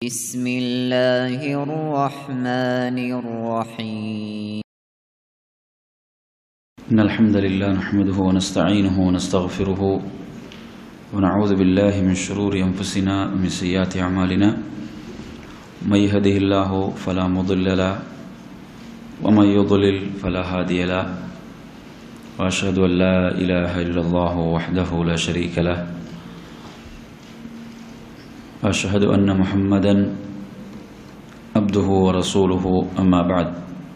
بسم الله الرحمن الرحيم إن الحمد لله نحمده ونستعينه ونستغفره ونعوذ بالله من شرور أنفسنا ومن سيئات أعمالنا من يهده الله فلا مضل له ومن يضلل فلا هادي له وأشهد أن لا إله إلا الله وحده لا شريك له وأشهد أن محمدا عبده ورسوله أما بعد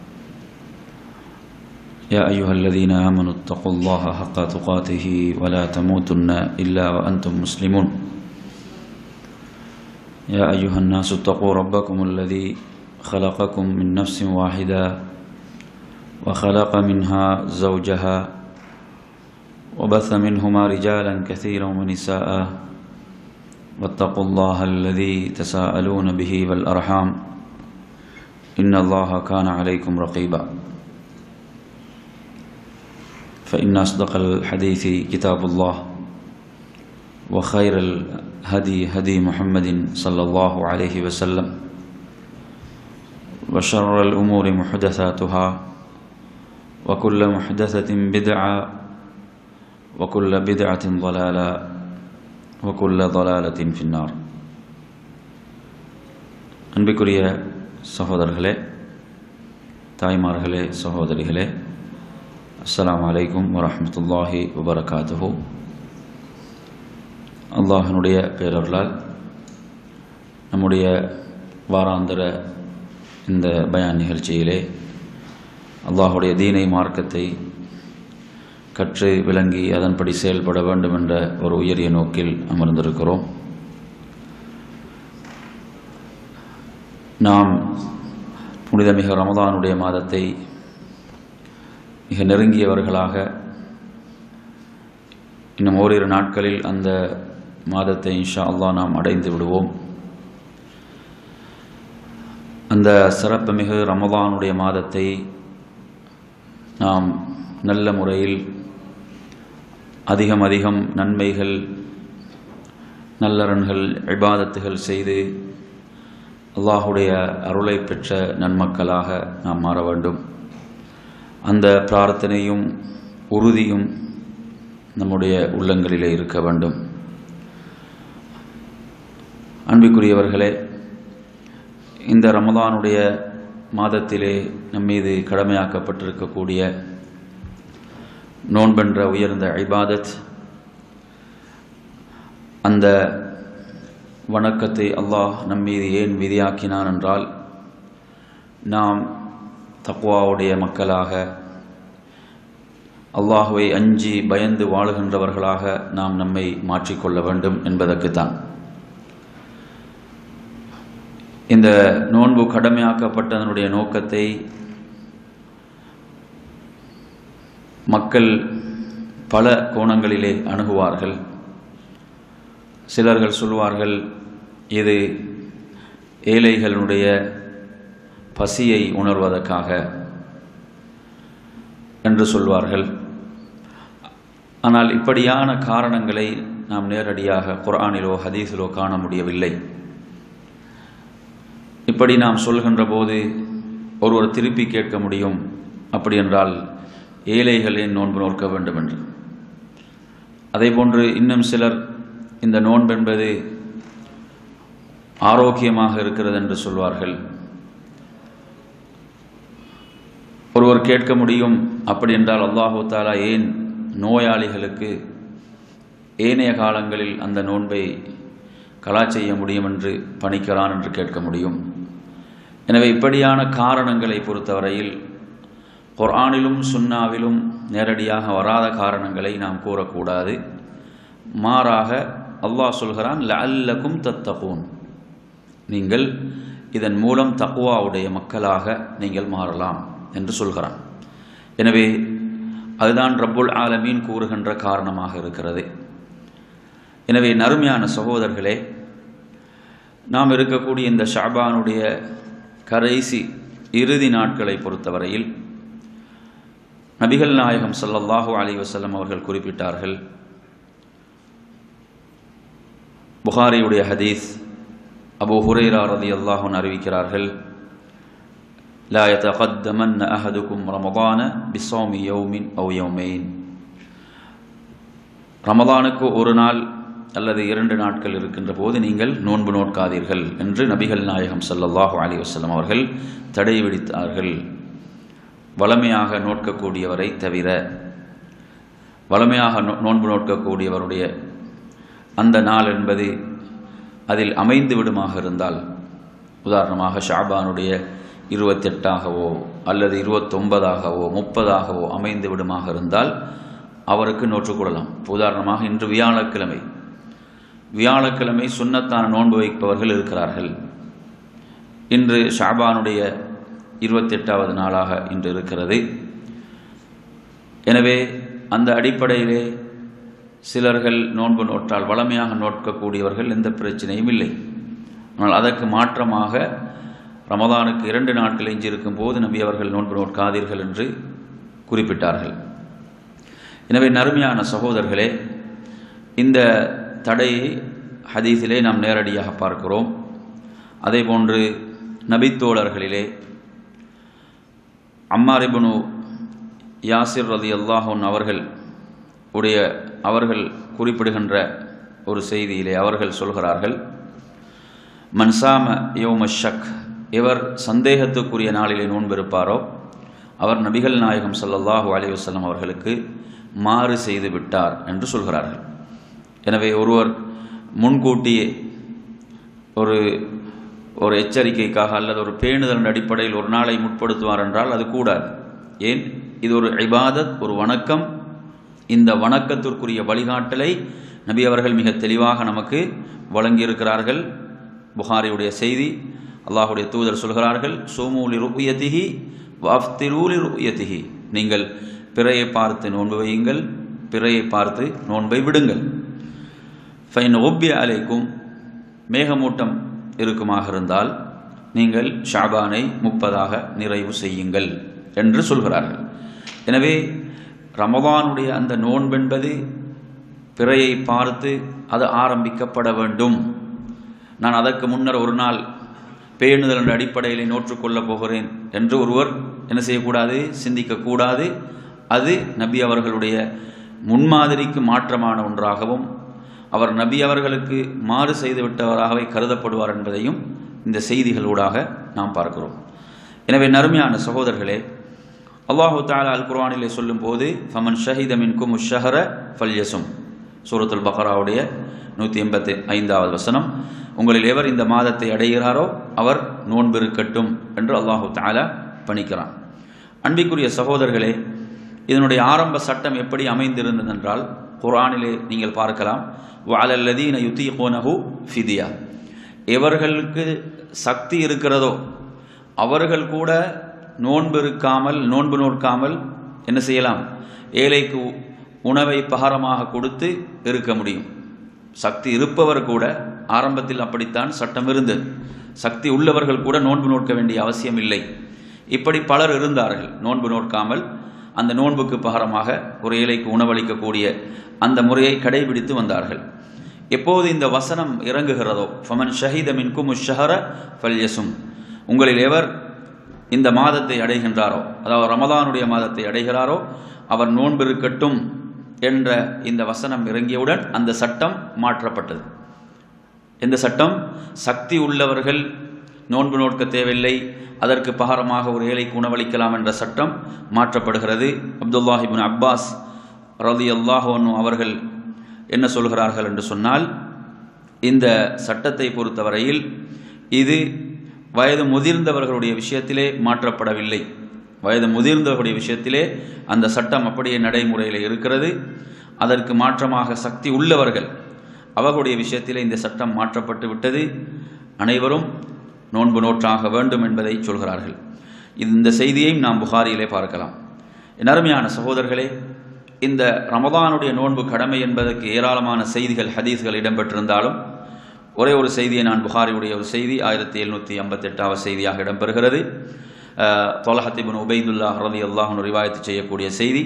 يا أيها الذين آمنوا اتقوا الله حق تقاته ولا تموتن إلا وأنتم مسلمون يا أيها الناس اتقوا ربكم الذي خلقكم من نفس واحدة وخلق منها زوجها وبث منهما رجالا كثيرا ونساء واتقوا الله الذي تساءلون به والأرحام إن الله كان عليكم رقيبا فإن أصدق الحديث كتاب الله وخير الهدي هدي محمد صلى الله عليه وسلم وشر الأمور محدثاتها وكل محدثة بدعة وكل بدعة ضلالة وكل ضلالة في النار அன்பிற்குரிய சகோதரர்களே தாய்மார்களே சகோதரிகளே அஸ்ஸலாமு அலைக்கும் வரஹ்மத்துல்லாஹி வபரகாத்துஹு அல்லாஹனுடைய பேரர்களால் நம்முடைய வாராந்திர இந்த பயான் நிகழ்ச்சியிலே அல்லாஹுடைய தீனை மார்க்கத்தை கற்று விளங்கி அதன்படி செயல்பட வேண்டும் என்ற ஒரு உயரிய நோக்கில் அமர்ந்திருக்கிறோம் நாம் புனிதமிக ரமதானுடைய மாதத்தை மிக நெருங்கியவர்களாக இன்னும் ஓரிரு நாட்களில் அந்த மாதத்தை இன்ஷா அல்லாஹ் நாம் அடைந்து விடுவோம் அந்த சிறப்புமிகு ரமதானுடைய மாதத்தை நாம் நல்ல முறையில் அதிகம் அதிகம் நன்மைகள் நல்லறன்கள் இபாதத்துகள் செய்து அல்லாஹுடைய அருளை பெற்ற நன்மக்களாக நாம் மாற வேண்டும் அந்த பிரார்த்தனையும் உறுதியும் நம்முடைய உள்ளங்களிலே இருக்க வேண்டும் அன்பிற்குரியவர்களே இந்த ரமதானுடைய மாதத்திலே நம்மீது கடமையாக்கப்பட்டிருக்கக்கூடிய நோன்பென்ற உயர்ந்த ஐபாதத் அந்த வணக்கத்தை அல்லாஹ் நம்மீது ஏன் விதியாக்கினான் என்றால் நாம் தக்குவாவுடைய மக்களாக அல்லாஹுவை அஞ்சி பயந்து வாழுகின்றவர்களாக நாம் நம்மை மாற்றிக்கொள்ள வேண்டும் என்பதற்குத்தான் இந்த நோன்பு கடமையாக்கப்பட்டதனுடைய நோக்கத்தை மக்கள் பல கோணங்களிலே அணுகுவார்கள் சிலர்கள் சொல்வார்கள் இது ஏழைகளுடைய பசியை உணர்வதற்காக என்று சொல்வார்கள் ஆனால் இப்படியான காரணங்களை நாம் நேரடியாக குர்ஆனிலோ ஹதீஸிலோ காண முடியவில்லை இப்படி நாம் சொல்கின்ற போது ஒருவர் திருப்பி கேட்க முடியும் அப்படி என்றால் ஏழைகளே நோன்பு நோக்க வேண்டும் என்று அதேபோன்று இன்னும் சிலர் இந்த நோன்பென்பது ஆரோக்கியமாக இருக்கிறது என்று சொல்வார்கள் ஒருவர் கேட்க முடியும் அப்படி என்றால் அல்லாஹு தாலா ஏன் நோயாளிகளுக்கு ஏனைய காலங்களில் அந்த நோன்பை கலா செய்ய முடியும் என்று பணிக்கிறான் என்று கேட்க முடியும் எனவே இப்படியான காரணங்களை பொறுத்தவரையில் குர்ஆனிலும் சுன்னாவிலும் நேரடியாக வராத காரணங்களை நாம் கூறக்கூடாது மாறாக அல்லாஹ் சொல்கிறான் லல்லக்கும் தத்தகூன் நீங்கள் இதன் மூலம் தக்குவாவுடைய மக்களாக நீங்கள் மாறலாம் என்று சொல்கிறான் எனவே அதுதான் ரப்புல் ஆலமீன் கூறுகின்ற காரணமாக இருக்கிறது எனவே நறுமையான சகோதரர்களே நாம் இருக்கக்கூடிய இந்த ஷாபானுடைய கடைசி இறுதி நாட்களை பொறுத்தவரையில் நபிகள் நாயகம் ஸல்லல்லாஹு அலைஹி வஸல்லம் அவர்கள் குறிப்பிட்டார்கள் புகாரியுடைய ஹதீஸ் அபு ஹுரைரா ரலியல்லாஹு அறிவிக்கிறார்கள் لا يتقدمن أحدكم رمضان بصوم يوم أو يومين ரமதானுக்கு ஒரு நாள் அல்லது இரண்டு நாட்கள் இருக்கின்ற போது நீங்கள் நோன்பு நோட்காதீர்கள் என்று நபிகள் நாயகம் ஸல்லல்லாஹு அலைஹி வஸல்லம் அவர்கள் தடை விதித்தார்கள் வளமையாக நோட்கக்கூடியவரை தவிர வளமையாக நோ- நோன்பு நோட்கக்கூடியவருடைய அந்த நாள் என்பது அதில் அமைந்து விடுமாக இருந்தால் உதாரணமாக ஷாபானுடைய இருபத்தெட்டாகவோ அல்லது இருபத்தொன்பதாகவோ முப்பதாகவோ அமைந்து விடுமாக இருந்தால் அவருக்கு நோற்றுக்கொள்ளலாம் உதாரணமாக இன்று வியாழக்கிழமை வியாழக்கிழமை சுன்னத்தான நோன்பு வைப்பவர்கள் இருக்கிறார்கள் இன்று ஷாபானுடைய இருபத்தெட்டாவது நாளாக இன்று இருக்கிறது எனவே அந்த அடிப்படையிலே சிலர்கள் நோன்பு நோற்றால் வளமையாக நோட்கக்கூடியவர்கள் எந்த பிரச்சனையும் இல்லை ஆனால் அதற்கு மாற்றமாக ரமதானுக்கு இரண்டு நாட்கள் எஞ்சியிருக்கும் போது நபி அவர்கள் நோன்பு நோட்காதீர்கள் என்று குறிப்பிட்டார்கள் எனவே நறுமையான சகோதரர்களே இந்த தடையை ஹதீஸிலே நாம் நேரடியாக பார்க்கிறோம் அதேபோன்று நபித்தோழர்களிலே அம்மார் இப்னு யாசிர் ரதி அல்லாஹூன் அவர்கள் உடைய அவர்கள் குறிப்பிடுகின்ற ஒரு செய்தியிலே அவர்கள் சொல்கிறார்கள் மன்சாம யோம ஷக் இவர் சந்தேகத்துக்குரிய நாளிலே நோன்பிருப்பாரோ அவர் நபிகள் நாயகம் ஸல்லல்லாஹு அலைஹி வஸல்லம் அவர்களுக்கு மாறு செய்து விட்டார் என்று சொல்கிறார்கள் எனவே ஒருவர் முன்கூட்டியே ஒரு ஒரு எச்சரிக்கைக்காக அல்லது ஒரு பேணுதலின் அடிப்படையில் ஒரு நாளை முற்படுத்துவார் என்றால் அது கூடாது ஏன் இது ஒரு இபாதத் ஒரு வணக்கம் இந்த வணக்கத்திற்குரிய வழிகாட்டலை நபி அவர்கள் மிக தெளிவாக நமக்கு வழங்கியிருக்கிறார்கள் புகாரியுடைய செய்தி அல்லாஹுடைய தூதர் சொல்கிறார்கள் சோமூலி ருயதிஹி வாஃப்திரூலி ருயதிஹி நீங்கள் பிறையை பார்த்து நோன்பு வையுங்கள் பிறையை பார்த்து நோன்பை விடுங்கள் ஃபைன் ஒப்பிய அலைக்கும் மேகமூட்டம் இருக்குமாக இருந்தால் நீங்கள் ஷாபானை முப்பதாக நிறைவு செய்யுங்கள் என்று சொல்கிறார்கள் எனவே ரமதானுடைய அந்த நோன்பென்பது பிறையை பார்த்து அது ஆரம்பிக்கப்பட வேண்டும் நான் அதற்கு முன்னர் ஒரு நாள் பேணுதல் என்ற அடிப்படையில் நோற்றுக்கொள்ளப் போகிறேன் என்று ஒருவர் என்ன செய்யக்கூடாது சிந்திக்கக்கூடாது அது நபி அவர்களுடைய முன்மாதிரிக்கு மாற்றமான ஒன்றாகவும் அவர் நபி அவர்களுக்கு மாறு செய்து விட்டவராகவே கருதப்படுவார் என்பதையும் இந்த செய்திகளூடாக நாம் பார்க்கிறோம் எனவே நறுமையான சகோதரர்களே அல்லாஹு தாலா அல் குர்ஆனிலே சொல்லும்போது ஃபமன் ஷஹீத மின்கும் ஷஹர ஃபல்யசும் சூரத்துல் பக்ராவுடைய நூற்றி எண்பத்தி ஐந்தாவது வசனம் உங்களில் எவர் இந்த மாதத்தை அடைகிறாரோ அவர் நோன்பிருக்கட்டும் என்று அல்லாஹு தாலா பணிக்கிறான் அன்பிற்குரிய சகோதரர்களே இதனுடைய ஆரம்ப சட்டம் எப்படி அமைந்திருந்ததென்றால் குர்ஆனிலே நீங்கள் பார்க்கலாம் வாலல்லதீன யுத்தீகோனஹு ஃபிதியா எவர்களுக்கு சக்தி இருக்கிறதோ அவர்கள் கூட நோன்பு இருக்காமல் நோன்பு நோட்காமல் என்ன செய்யலாம் ஏழைக்கு உணவை பகாரமாக கொடுத்து இருக்க முடியும் சக்தி இருப்பவர் கூட ஆரம்பத்தில் அப்படித்தான் சட்டம் இருந்தது சக்தி உள்ளவர்கள் கூட நோன்பு நோட்க வேண்டிய அவசியம் இல்லை இப்படி பலர் இருந்தார்கள் நோன்பு நோட்காமல் அந்த நோன்புக்கு பகரமாக ஒரு ஏழைக்கு உணவளிக்கக்கூடிய அந்த முறையை கடைபிடித்து வந்தார்கள் எப்போது இந்த வசனம் இறங்குகிறதோ ஃபமன் ஷஹீத மின்கும் ஷஹர ஃபல்யசும் உங்களில் எவர் இந்த மாதத்தை அடைகின்றாரோ அதாவது ரமதானுடைய மாதத்தை அடைகிறாரோ அவர் நோன்பிருக்கட்டும் என்ற இந்த வசனம் இறங்கியவுடன் அந்த சட்டம் மாற்றப்பட்டது எந்த சட்டம் சக்தி உள்ளவர்கள் நோன்பு நோட்க தேவையில்லை அதற்கு பகரமாக ஒரு ஏழைக்கு உணவளிக்கலாம் என்ற சட்டம் மாற்றப்படுகிறது அப்துல்லாஹிபின் அப்பாஸ் ரதி அல்லாஹோன்னு அவர்கள் என்ன சொல்கிறார்கள் என்று சொன்னால் இந்த சட்டத்தை பொறுத்தவரையில் இது வயது முதிர்ந்தவர்களுடைய விஷயத்திலே மாற்றப்படவில்லை வயது முதிர்ந்தவர்களுடைய விஷயத்திலே அந்த சட்டம் அப்படியே நடைமுறையில் இருக்கிறது அதற்கு மாற்றமாக சக்தி உள்ளவர்கள் அவர்களுடைய விஷயத்திலே இந்த சட்டம் மாற்றப்பட்டு விட்டது அனைவரும் நோன்பு நோற்றாக வேண்டும் என்பதை சொல்கிறார்கள் இந்த செய்தியையும் நாம் புகாரியிலே பார்க்கலாம் என் அருமையான சகோதரர்களே இந்த ரமதானுடைய நோன்பு கடமை என்பதற்கு ஏராளமான செய்திகள் ஹதீஸ்கள் இடம்பெற்றிருந்தாலும் ஒரே ஒரு செய்தியை நான் புகாரியுடைய ஒரு செய்தி ஆயிரத்தி எழுநூற்றி ஐம்பத்தெட்டாவது செய்தியாக இடம்பெறுகிறது தொலஹத்திபின் உபைதுல்லா ரதி அல்லாஹன் ரிவாயத்து செய்யக்கூடிய செய்தி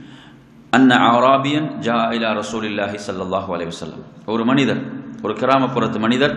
அன்ன ஆராபியன் ஜா இலா ரசூலில்லாஹி சல்லாஹூ அலி வல்லம் ஒரு மனிதர் ஒரு கிராமப்புறத்து மனிதர்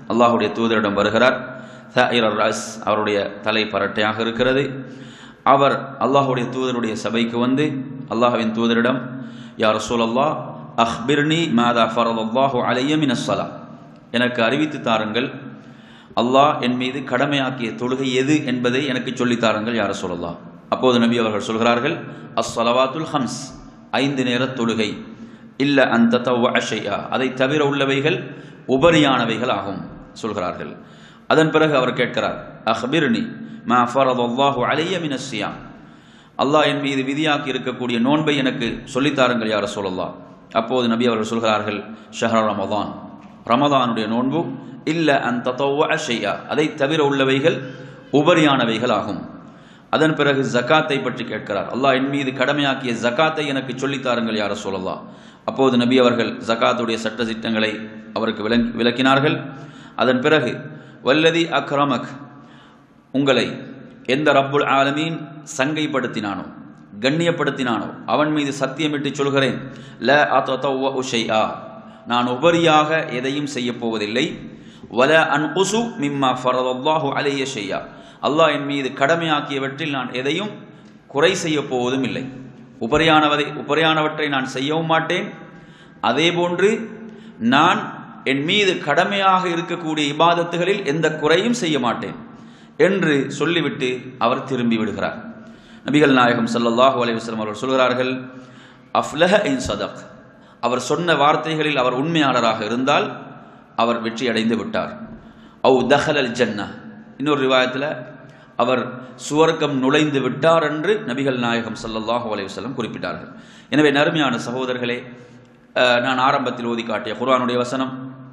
அல்லாஹுடைய தூதரிடம் வருகிறார் தாயிரர் ராஸ் அவருடைய தலை பரட்டையாக இருக்கிறது அவர் அல்லாஹுடைய தூதருடைய சபைக்கு வந்து அல்லாஹுவின் தூதரிடம் யார் ரசூலல்லா அஹ்பிர்னி மாதா ஃபரதல்லாஹு அலைய மினஸ்ஸலா எனக்கு அறிவித்து தாருங்கள் அல்லாஹ் என் மீது கடமையாக்கிய தொழுகை எது என்பதை எனக்கு சொல்லித் தாருங்கள் யார் ரசூலல்லா அப்போது நபி அவர்கள் சொல்கிறார்கள் அஸ்ஸலவாத்துல் ஹம்ஸ் ஐந்து நேர தொழுகை இல்ல அந்த தவ்வ அஷையா அதை தவிர உள்ளவைகள் உபரியானவைகள் ஆகும் சொல்கிறார்கள் அதன் பிறகு அவர் கேட்கிறார் அஹ்பிர்னி மா ஃபரதல்லாஹு அலைய மினஸ்ஸியாம் அல்லாஹ் என் மீது விதியாக்கி இருக்கக்கூடிய நோன்பை எனக்கு சொல்லித்தாருங்கள் யார் சொல்லல்லா அப்போது நபி அவர்கள் சொல்கிறார்கள் ஷஹர் ரமதான் ரமதானுடைய நோன்பு இல்ல அந்த ஷையா அதை தவிர உள்ளவைகள் உபரியானவைகள் ஆகும் அதன் பிறகு ஜக்காத்தை பற்றி கேட்கிறார் அல்லாஹ் என் மீது கடமையாக்கிய ஜக்காத்தை எனக்கு சொல்லித்தாருங்கள் யார சொல்லலாம் அப்போது நபி அவர்கள் ஜக்காத்துடைய சட்ட திட்டங்களை அவருக்கு விளங்கி விளக்கினார்கள் அதன் பிறகு வல்லதி அக்ரமக் உங்களை எந்த ரப்புல் ஆலமீன் சங்கைப்படுத்தினானோ கண்ணியப்படுத்தினானோ அவன் மீது சத்தியமிட்டு சொல்கிறேன் ல அத்தவ உஷையா நான் உபரியாக எதையும் செய்யப் போவதில்லை வல அன் குசு மிம்மா ஃபரதல்லாஹு அலைய ஷையா அல்லாஹ் என் மீது கடமையாக்கியவற்றில் நான் எதையும் குறை செய்யப் போவதும் இல்லை உபரியானவதை உபரியானவற்றை நான் செய்யவும் மாட்டேன் அதே போன்று நான் என் மீது கடமையாக இருக்கக்கூடிய இபாதத்துகளில் எந்த குறையும் செய்ய மாட்டேன் என்று சொல்லிவிட்டு அவர் திரும்பி விடுகிறார் நபிகள் நாயகம் ஸல்லல்லாஹு அலைஹி வஸல்லம் அவர்கள் சொல்கிறார்கள் அஃப்லஹ இன் சதக் அவர் சொன்ன வார்த்தைகளில் அவர் உண்மையாளராக இருந்தால் அவர் வெற்றி அடைந்து விட்டார் அவு தஹலல் ஜன்னா இன்னொரு ரிவாயத்தில் அவர் சுவர்க்கம் நுழைந்து விட்டார் என்று நபிகள் நாயகம் ஸல்லல்லாஹு அலைஹி வஸல்லம் குறிப்பிட்டார்கள் எனவே நறுமையான சகோதரர்களே அஹ், நான் ஆரம்பத்தில் ஓதி காட்டிய குர்ஆனுடைய வசனம்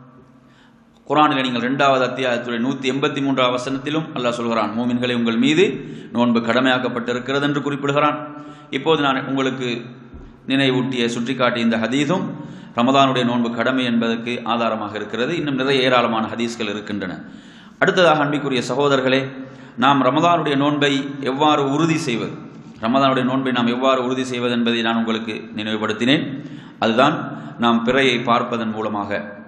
குரானில் நீங்கள் ரெண்டாவது அத்தியாயத்துடைய நூற்றி எண்பத்தி மூன்றாவது வசனத்திலும் அல்லாஹ் சொல்கிறான் மூமின்களை உங்கள் மீது நோன்பு கடமையாக்கப்பட்டிருக்கிறது என்று குறிப்பிடுகிறான் இப்போது நான் உங்களுக்கு நினைவூட்டிய சுட்டிக்காட்டிய இந்த ஹதீஸும் ரமதானுடைய நோன்பு கடமை என்பதற்கு ஆதாரமாக இருக்கிறது இன்னும் நிறைய ஏராளமான ஹதீஸ்கள் இருக்கின்றன அடுத்ததாக அன்பிக்குரிய சகோதரர்களே நாம் ரமதானுடைய நோன்பை எவ்வாறு உறுதி செய்வது ரமதானுடைய நோன்பை நாம் எவ்வாறு உறுதி செய்வது என்பதை நான் உங்களுக்கு நினைவுபடுத்தினேன் அதுதான் நாம் பிறையை பார்ப்பதன் மூலமாக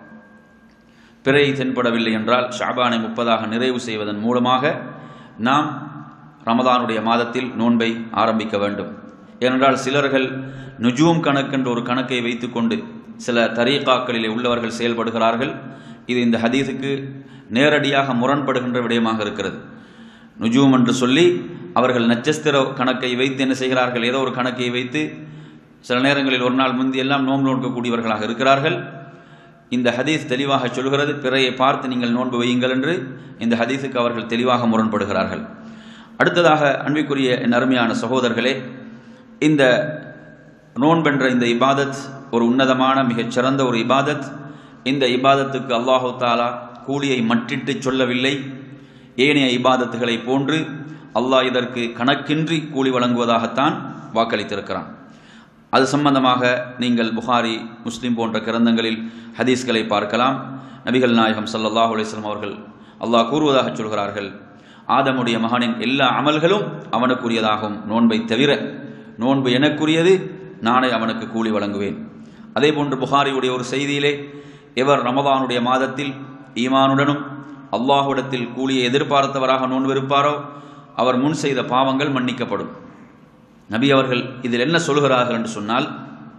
பிறை தென்படவில்லை என்றால் ஷாபானை முப்பதாக நிறைவு செய்வதன் மூலமாக நாம் ரமதானுடைய மாதத்தில் நோன்பை ஆரம்பிக்க வேண்டும் ஏனென்றால் சிலர்கள் நுஜூம் கணக்கென்ற ஒரு கணக்கை வைத்துக்கொண்டு சில தரீகாக்களிலே உள்ளவர்கள் செயல்படுகிறார்கள் இது இந்த ஹதீஸுக்கு நேரடியாக முரண்படுகின்ற விடயமாக இருக்கிறது நுஜூம் என்று சொல்லி அவர்கள் நட்சத்திர கணக்கை வைத்து என்ன செய்கிறார்கள் ஏதோ ஒரு கணக்கை வைத்து சில நேரங்களில் ஒரு நாள் முந்தி எல்லாம் நோன்பு நோக்கக்கூடியவர்களாக இருக்கிறார்கள் இந்த ஹதீஸ் தெளிவாக சொல்கிறது பிறையை பார்த்து நீங்கள் நோன்பு வையுங்கள் என்று இந்த ஹதீஸுக்கு அவர்கள் தெளிவாக முரண்படுகிறார்கள் அடுத்ததாக அன்பிற்குரிய என் அருமையான சகோதரர்களே இந்த நோன்பென்ற இந்த இபாதத் ஒரு உன்னதமான மிகச் சிறந்த ஒரு இபாதத் இந்த இபாதத்துக்கு அல்லாஹு தாலா கூலியை மட்டிட்டு சொல்லவில்லை ஏனைய இபாதத்துகளை போன்று அல்லாஹ் இதற்கு கணக்கின்றி கூலி வழங்குவதாகத்தான் வாக்களித்திருக்கிறான் அது சம்பந்தமாக நீங்கள் புகாரி முஸ்லிம் போன்ற கிரந்தங்களில் ஹதீஸ்களை பார்க்கலாம் நபிகள் நாயகம் ஸல்லல்லாஹு அலைஹி வஸல்லம் அவர்கள் அல்லாஹ் கூறுவதாக சொல்கிறார்கள் ஆதமுடைய மகனின் எல்லா அமல்களும் அவனுக்குரியதாகும் நோன்பை தவிர நோன்பு எனக்குரியது நானே அவனுக்கு கூலி வழங்குவேன் அதே போன்று புகாரியுடைய ஒரு செய்தியிலே எவர் ரமதானுடைய மாதத்தில் ஈமானுடனும் அல்லாஹ்விடத்தில் கூலியை எதிர்பார்த்தவராக நோன்பிருப்பாரோ அவர் முன் செய்த பாவங்கள் மன்னிக்கப்படும் நபி அவர்கள் இதில் என்ன சொல்கிறார்கள் என்று சொன்னால்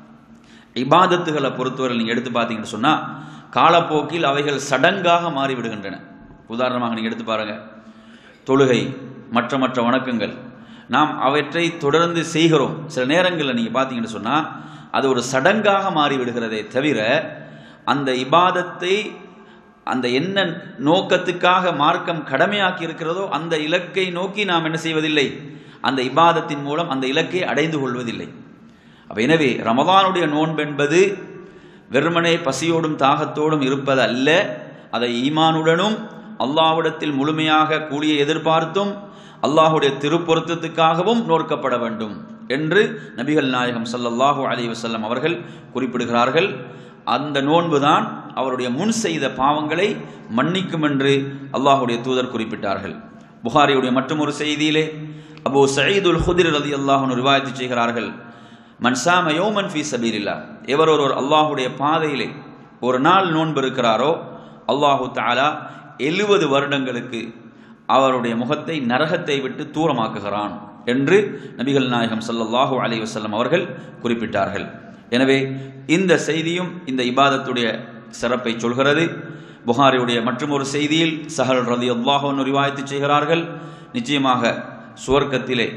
இபாதத்துகளை பொறுத்தவரை நீங்கள் எடுத்து பார்த்தீங்கன்னு சொன்னால் காலப்போக்கில் அவைகள் சடங்காக மாறிவிடுகின்றன உதாரணமாக நீங்கள் எடுத்து பாருங்க தொழுகை மற்ற மற்ற வணக்கங்கள் நாம் அவற்றை தொடர்ந்து செய்கிறோம் சில நேரங்களில் நீங்கள் பார்த்தீங்கன்னு சொன்னால் அது ஒரு சடங்காக மாறிவிடுகிறதே தவிர அந்த இபாதத்தை அந்த என்ன நோக்கத்துக்காக மார்க்கம் கடமையாக்கி இருக்கிறதோ அந்த இலக்கை நோக்கி நாம் என்ன செய்வதில்லை அந்த இபாதத்தின் மூலம் அந்த இலக்கை அடைந்து கொள்வதில்லை அப்ப எனவே ரமதானுடைய நோன்பு என்பது வெறுமனே பசியோடும் தாகத்தோடும் இருப்பது அல்ல அதை ஈமானுடனும் அல்லாஹ்விடத்தில் முழுமையாக கூலியை எதிர்பார்த்தும் அல்லாஹுடைய திருப்பொருத்தத்துக்காகவும் நோக்கப்பட வேண்டும் என்று நபிகள் நாயகம் ஸல்லல்லாஹு அலைஹி வஸல்லம் அவர்கள் குறிப்பிடுகிறார்கள் அந்த நோன்புதான் அவருடைய முன் செய்த பாவங்களை மன்னிக்கும் என்று அல்லாஹுடைய தூதர் குறிப்பிட்டார்கள் புகாரியுடைய மற்றும் ஒரு செய்தியிலே அபூ சயீதுல் ஹுதிர் ரதி அல்லாஹுன்னு ரிவாயத்து செய்கிறார்கள் மன்சாம யோமன் ஃபீ சபீரில்லா எவர் ஒருவர் அல்லாஹுடைய பாதையிலே ஒரு நாள் நோன்பு இருக்கிறாரோ அல்லாஹு தாலா எழுபது வருடங்களுக்கு அவருடைய முகத்தை நரகத்தை விட்டு தூரமாக்குகிறான் என்று நபிகள் நாயகம் ஸல்லல்லாஹு அலைஹி வஸல்லம் அவர்கள் குறிப்பிட்டார்கள் எனவே இந்த செய்தியும் இந்த இபாதத்துடைய சிறப்பை சொல்கிறது புகாரியுடைய மற்றொரு செய்தியில் சஹல் ரதி அல்லாஹன் ரிவாயத்து செய்கிறார்கள் நிச்சயமாக சுவர்க்கத்திலே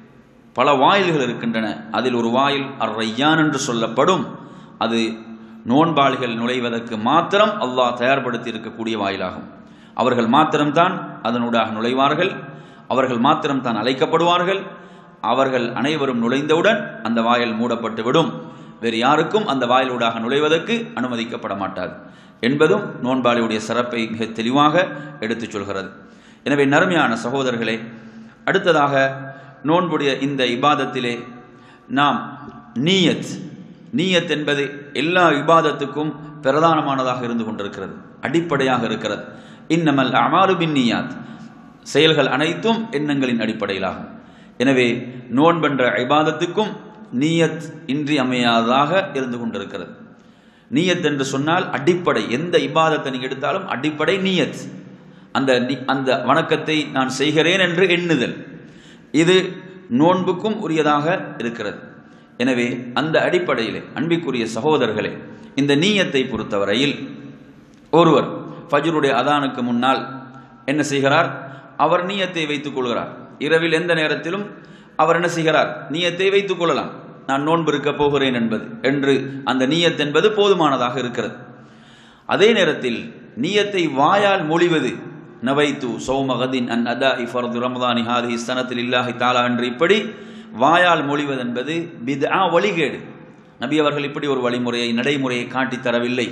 பல வாயில்கள் இருக்கின்றன அதில் ஒரு வாயில் அர் ரையான் என்று சொல்லப்படும் அது நோன்பாளிகள் நுழைவதற்கு மாத்திரம் அல்லாஹ் தயார்படுத்தி இருக்கக்கூடிய வாயிலாகும் அவர்கள் மாத்திரம்தான் அதனூடாக நுழைவார்கள் அவர்கள் மாத்திரம்தான் அழைக்கப்படுவார்கள் அவர்கள் அனைவரும் நுழைந்தவுடன் அந்த வாயில் மூடப்பட்டு விடும் வேறு யாருக்கும் அந்த வாயிலூடாக நுழைவதற்கு அனுமதிக்கப்பட மாட்டாது என்பதும் நோன்பாளியுடைய சிறப்பை மிக தெளிவாக எடுத்துச் சொல்கிறது எனவே நறுமையான சகோதரர்களே அடுத்ததாக நோன்புடைய இந்த இபாதத்திலே நாம் நீயத் நீயத் என்பது எல்லா இபாதத்துக்கும் பிரதானமானதாக இருந்து கொண்டிருக்கிறது அடிப்படையாக இருக்கிறது இன்னமல் அமாரு பின் நீயாத் செயல்கள் அனைத்தும் எண்ணங்களின் அடிப்படையிலாகும் எனவே நோன்பென்ற இபாதத்துக்கும் நீயத் இன்றி அமையாததாக இருந்து கொண்டிருக்கிறது நீயத் என்று சொன்னால் அடிப்படை எந்த இபாதத்தை நீங்கள் எடுத்தாலும் அடிப்படை நீயத் அந்த அந்த வணக்கத்தை நான் செய்கிறேன் என்று எண்ணுதல் இது நோன்புக்கும் உரியதாக இருக்கிறது எனவே அந்த அடிப்படையிலே அன்பிற்குரிய சகோதரர்களே இந்த நீயத்தை பொறுத்தவரையில் ஒருவர் ஃபஜ்ருடைய அதானுக்கு முன்னால் என்ன செய்கிறார் அவர் நீயத்தை வைத்துக் கொள்கிறார் இரவில் எந்த நேரத்திலும் அவர் என்ன செய்கிறார் நீயத்தை வைத்துக் கொள்ளலாம் நான் நோன்பு இருக்க போகிறேன் என்பது என்று அந்த நீயத் என்பது போதுமானதாக இருக்கிறது அதே நேரத்தில் நீயத்தை வாயால் மொழிவது நவைத்து சௌமகதின் அன் அதா இஃபர்து ரமதானி ஹாதி ஸ்தனத்தில் இல்லாஹி தாலா என்று இப்படி வாயால் மொழிவது என்பது பித்ஆ வழிகேடு நபி அவர்கள் இப்படி ஒரு வழிமுறையை நடைமுறையை காட்டித் தரவில்லை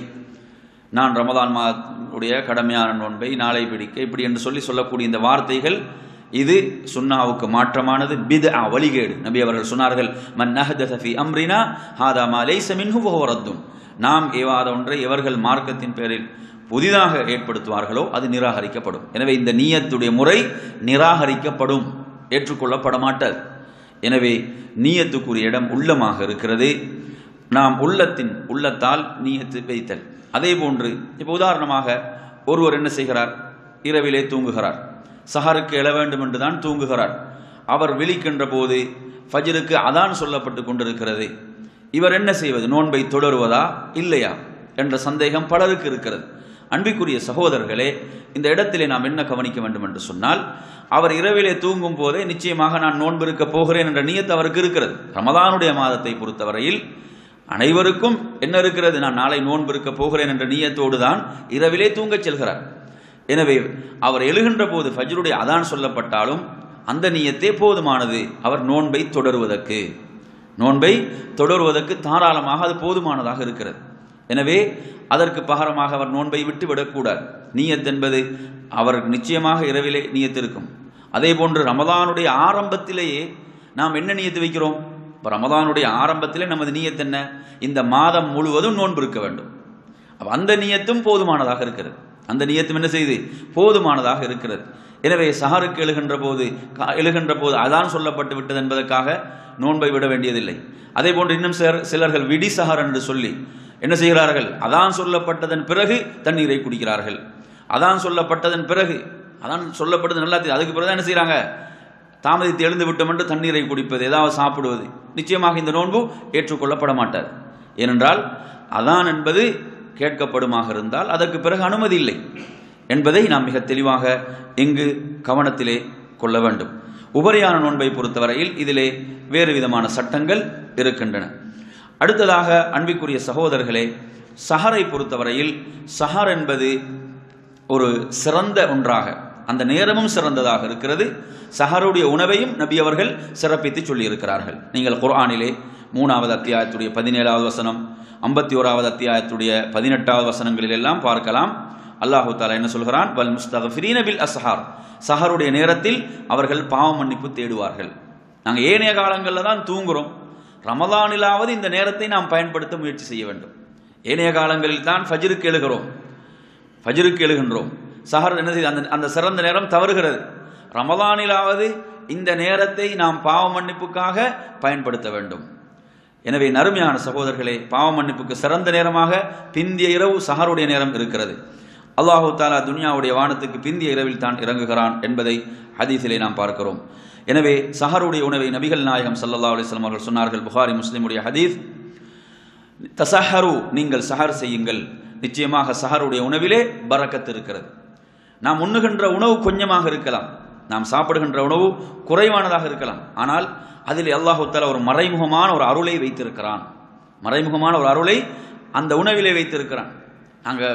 நான் ரமதான் மாவுடைய கடமையான நோன்பை நாளை பிடிக்க இப்படி என்று சொல்லி சொல்லக்கூடிய இந்த வார்த்தைகள் இது சுன்னாவுக்கு மாற்றமானது பித் வழிகேடு நபி அவர்கள் சொன்னார்கள் மன் நஹதஸ ஃபி அம்ரினா ஹாதா மா லைஸ மின்ஹு ஃபஹுவ ரத்தும் நாம் ஏவாத ஒன்றை எவர்கள் மார்க்கத்தின் பேரில் புதிதாக ஏற்படுத்துவார்களோ அது நிராகரிக்கப்படும் எனவே இந்த நீயத்துடைய முறை நிராகரிக்கப்படும் ஏற்றுக்கொள்ளப்பட மாட்டாது எனவே நீயத்துக்குரிய இடம் உள்ளமாக இருக்கிறது நாம் உள்ளத்தின் உள்ளத்தால் நீயத்து வைத்தல் அதே போன்று இப்போ உதாரணமாக ஒருவர் என்ன செய்கிறார் இரவிலே தூங்குகிறார் சஹருக்கு எழ வேண்டும் என்று தான் தூங்குகிறார் அவர் விழிக்கின்ற போது ஃபஜ்ருக்கு அதான் சொல்லப்பட்டு கொண்டிருக்கிறது இவர் என்ன செய்வது நோன்பை தொடருவதா இல்லையா என்ற சந்தேகம் பலருக்கு இருக்கிறது அன்பிற்குரிய சகோதரர்களே இந்த இடத்திலே நாம் என்ன கவனிக்க வேண்டும் என்று சொன்னால் அவர் இரவிலே தூங்கும் போதே நிச்சயமாக நான் நோன்பு இருக்க போகிறேன் என்ற நியத்து அவருக்கு இருக்கிறது ரமதானுடைய மாதத்தை பொறுத்தவரையில் அனைவருக்கும் என்ன இருக்கிறது நான் நாளை நோன்பு இருக்க போகிறேன் என்ற நீயத்தோடு தான் இரவிலே தூங்கச் செல்கிறார் எனவே அவர் எழுகின்ற போது ஃபஜ்ருடைய அதான் சொல்லப்பட்டாலும் அந்த நீயத்தே போதுமானது அவர் நோன்பை தொடருவதற்கு நோன்பை தொடருவதற்கு தாராளமாக அது போதுமானதாக இருக்கிறது எனவே அதற்கு பகரமாக அவர் நோன்பை விட்டு விடக்கூடாது நீயத் என்பது அவர் நிச்சயமாக இரவிலே நீயத்து இருக்கும் அதே போன்று ரமதானுடைய ஆரம்பத்திலேயே நாம் என்ன நீயத்து வைக்கிறோம் இப்போ ரமதானுடைய ஆரம்பத்திலே நமது நீயத் என்ன இந்த மாதம் முழுவதும் நோன்பு இருக்க வேண்டும் அப்ப அந்த நீயத்தும் போதுமானதாக இருக்கிறது அந்த நியத்தும் என்ன செய்து போதுமானதாக இருக்கிறது எனவே சஹருக்கு எழுகின்ற போது எழுகின்ற போது அதான் சொல்லப்பட்டு விட்டது என்பதற்காக நோன்பை விட வேண்டியதில்லை அதே போன்று இன்னும் சிலர் சிலர்கள் விடி சஹர் என்று சொல்லி என்ன செய்கிறார்கள் அதான் சொல்லப்பட்டதன் பிறகு தண்ணீரை குடிக்கிறார்கள் அதான் சொல்லப்பட்டதன் பிறகு அதான் சொல்லப்பட்டது நல்லா தெரியும் அதுக்கு பிறகு என்ன செய்கிறாங்க தாமதித்து எழுந்து விட்டோம் என்று தண்ணீரை குடிப்பது ஏதாவது சாப்பிடுவது நிச்சயமாக இந்த நோன்பு ஏற்றுக்கொள்ளப்பட மாட்டார் ஏனென்றால் அதான் என்பது கேட்கப்படுமாக இருந்தால் அதற்கு பிறகு அனுமதி இல்லை என்பதை நாம் மிக தெளிவாக இங்கு கவனத்திலே கொள்ள வேண்டும் உபரியான நோன்பை பொறுத்தவரையில் இதிலே வேறு விதமான சட்டங்கள் இருக்கின்றன அடுத்ததாக அன்பிற்குரிய சகோதரர்களே சஹரை பொறுத்தவரையில் சஹர் என்பது ஒரு சிறந்த ஒன்றாக அந்த நேரமும் சிறந்ததாக இருக்கிறது சஹருடைய உணவையும் நபி அவர்கள் சிறப்பித்து சொல்லியிருக்கிறார்கள் நீங்கள் குர்ஆனிலே மூணாவது அத்தியாயத்துடைய பதினேழாவது வசனம் ஐம்பத்தி ஓராவது அத்தியாயத்துடைய பதினெட்டாவது வசனங்களில் எல்லாம் பார்க்கலாம் அல்லாஹு தாலா என்ன சொல்கிறான் வல் முஸ்தகஃபிரீன பில் அஸ்ஹார் சஹருடைய நேரத்தில் அவர்கள் பாவ மன்னிப்பு தேடுவார்கள் நாங்கள் ஏனைய காலங்களில் தான் தூங்குறோம் ரமதானிலாவது இந்த நேரத்தை நாம் பயன்படுத்த முயற்சி செய்ய வேண்டும் ஏனைய காலங்களில் தான் ஃபஜ்ருக்கு எழுகிறோம் ஃபஜ்ருக்கு எழுகின்றோம் சஹர் என்ன செய்து அந்த அந்த சிறந்த நேரம் தவறுகிறது ரமதானிலாவது இந்த நேரத்தை நாம் பாவ மன்னிப்புக்காக பயன்படுத்த வேண்டும் எனவே நறுமையான சகோதரர்களே பாவ மன்னிப்புக்கு சிறந்த நேரமாக பிந்திய இரவு சஹருடைய நேரம் இருக்கிறது அல்லாஹு தாலா துனியாவுடைய வானத்துக்கு பிந்திய இரவில் தான் இறங்குகிறான் என்பதை ஹதீஸிலே நாம் பார்க்கிறோம் எனவே சஹருடைய உணவை நபிகள் நாயகம் ஸல்லல்லாஹு அலைஹி வஸல்லம் அவர்கள் சொன்னார்கள் புகாரி முஸ்லிமுடைய ஹதீஸ் தசஹரு நீங்கள் சஹர் செய்யுங்கள் நிச்சயமாக சஹருடைய உணவிலே பரக்கத்து இருக்கிறது நாம் உண்ணுகின்ற உணவு கொஞ்சமாக இருக்கலாம் நாம் சாப்பிடுகின்ற உணவு குறைவானதாக இருக்கலாம் ஆனால் அதில் அல்லாஹு தஆலா ஒரு மறைமுகமான ஒரு அருளை வைத்திருக்கிறான் மறைமுகமான ஒரு அருளை அந்த உணவிலே வைத்திருக்கிறான் நாங்கள்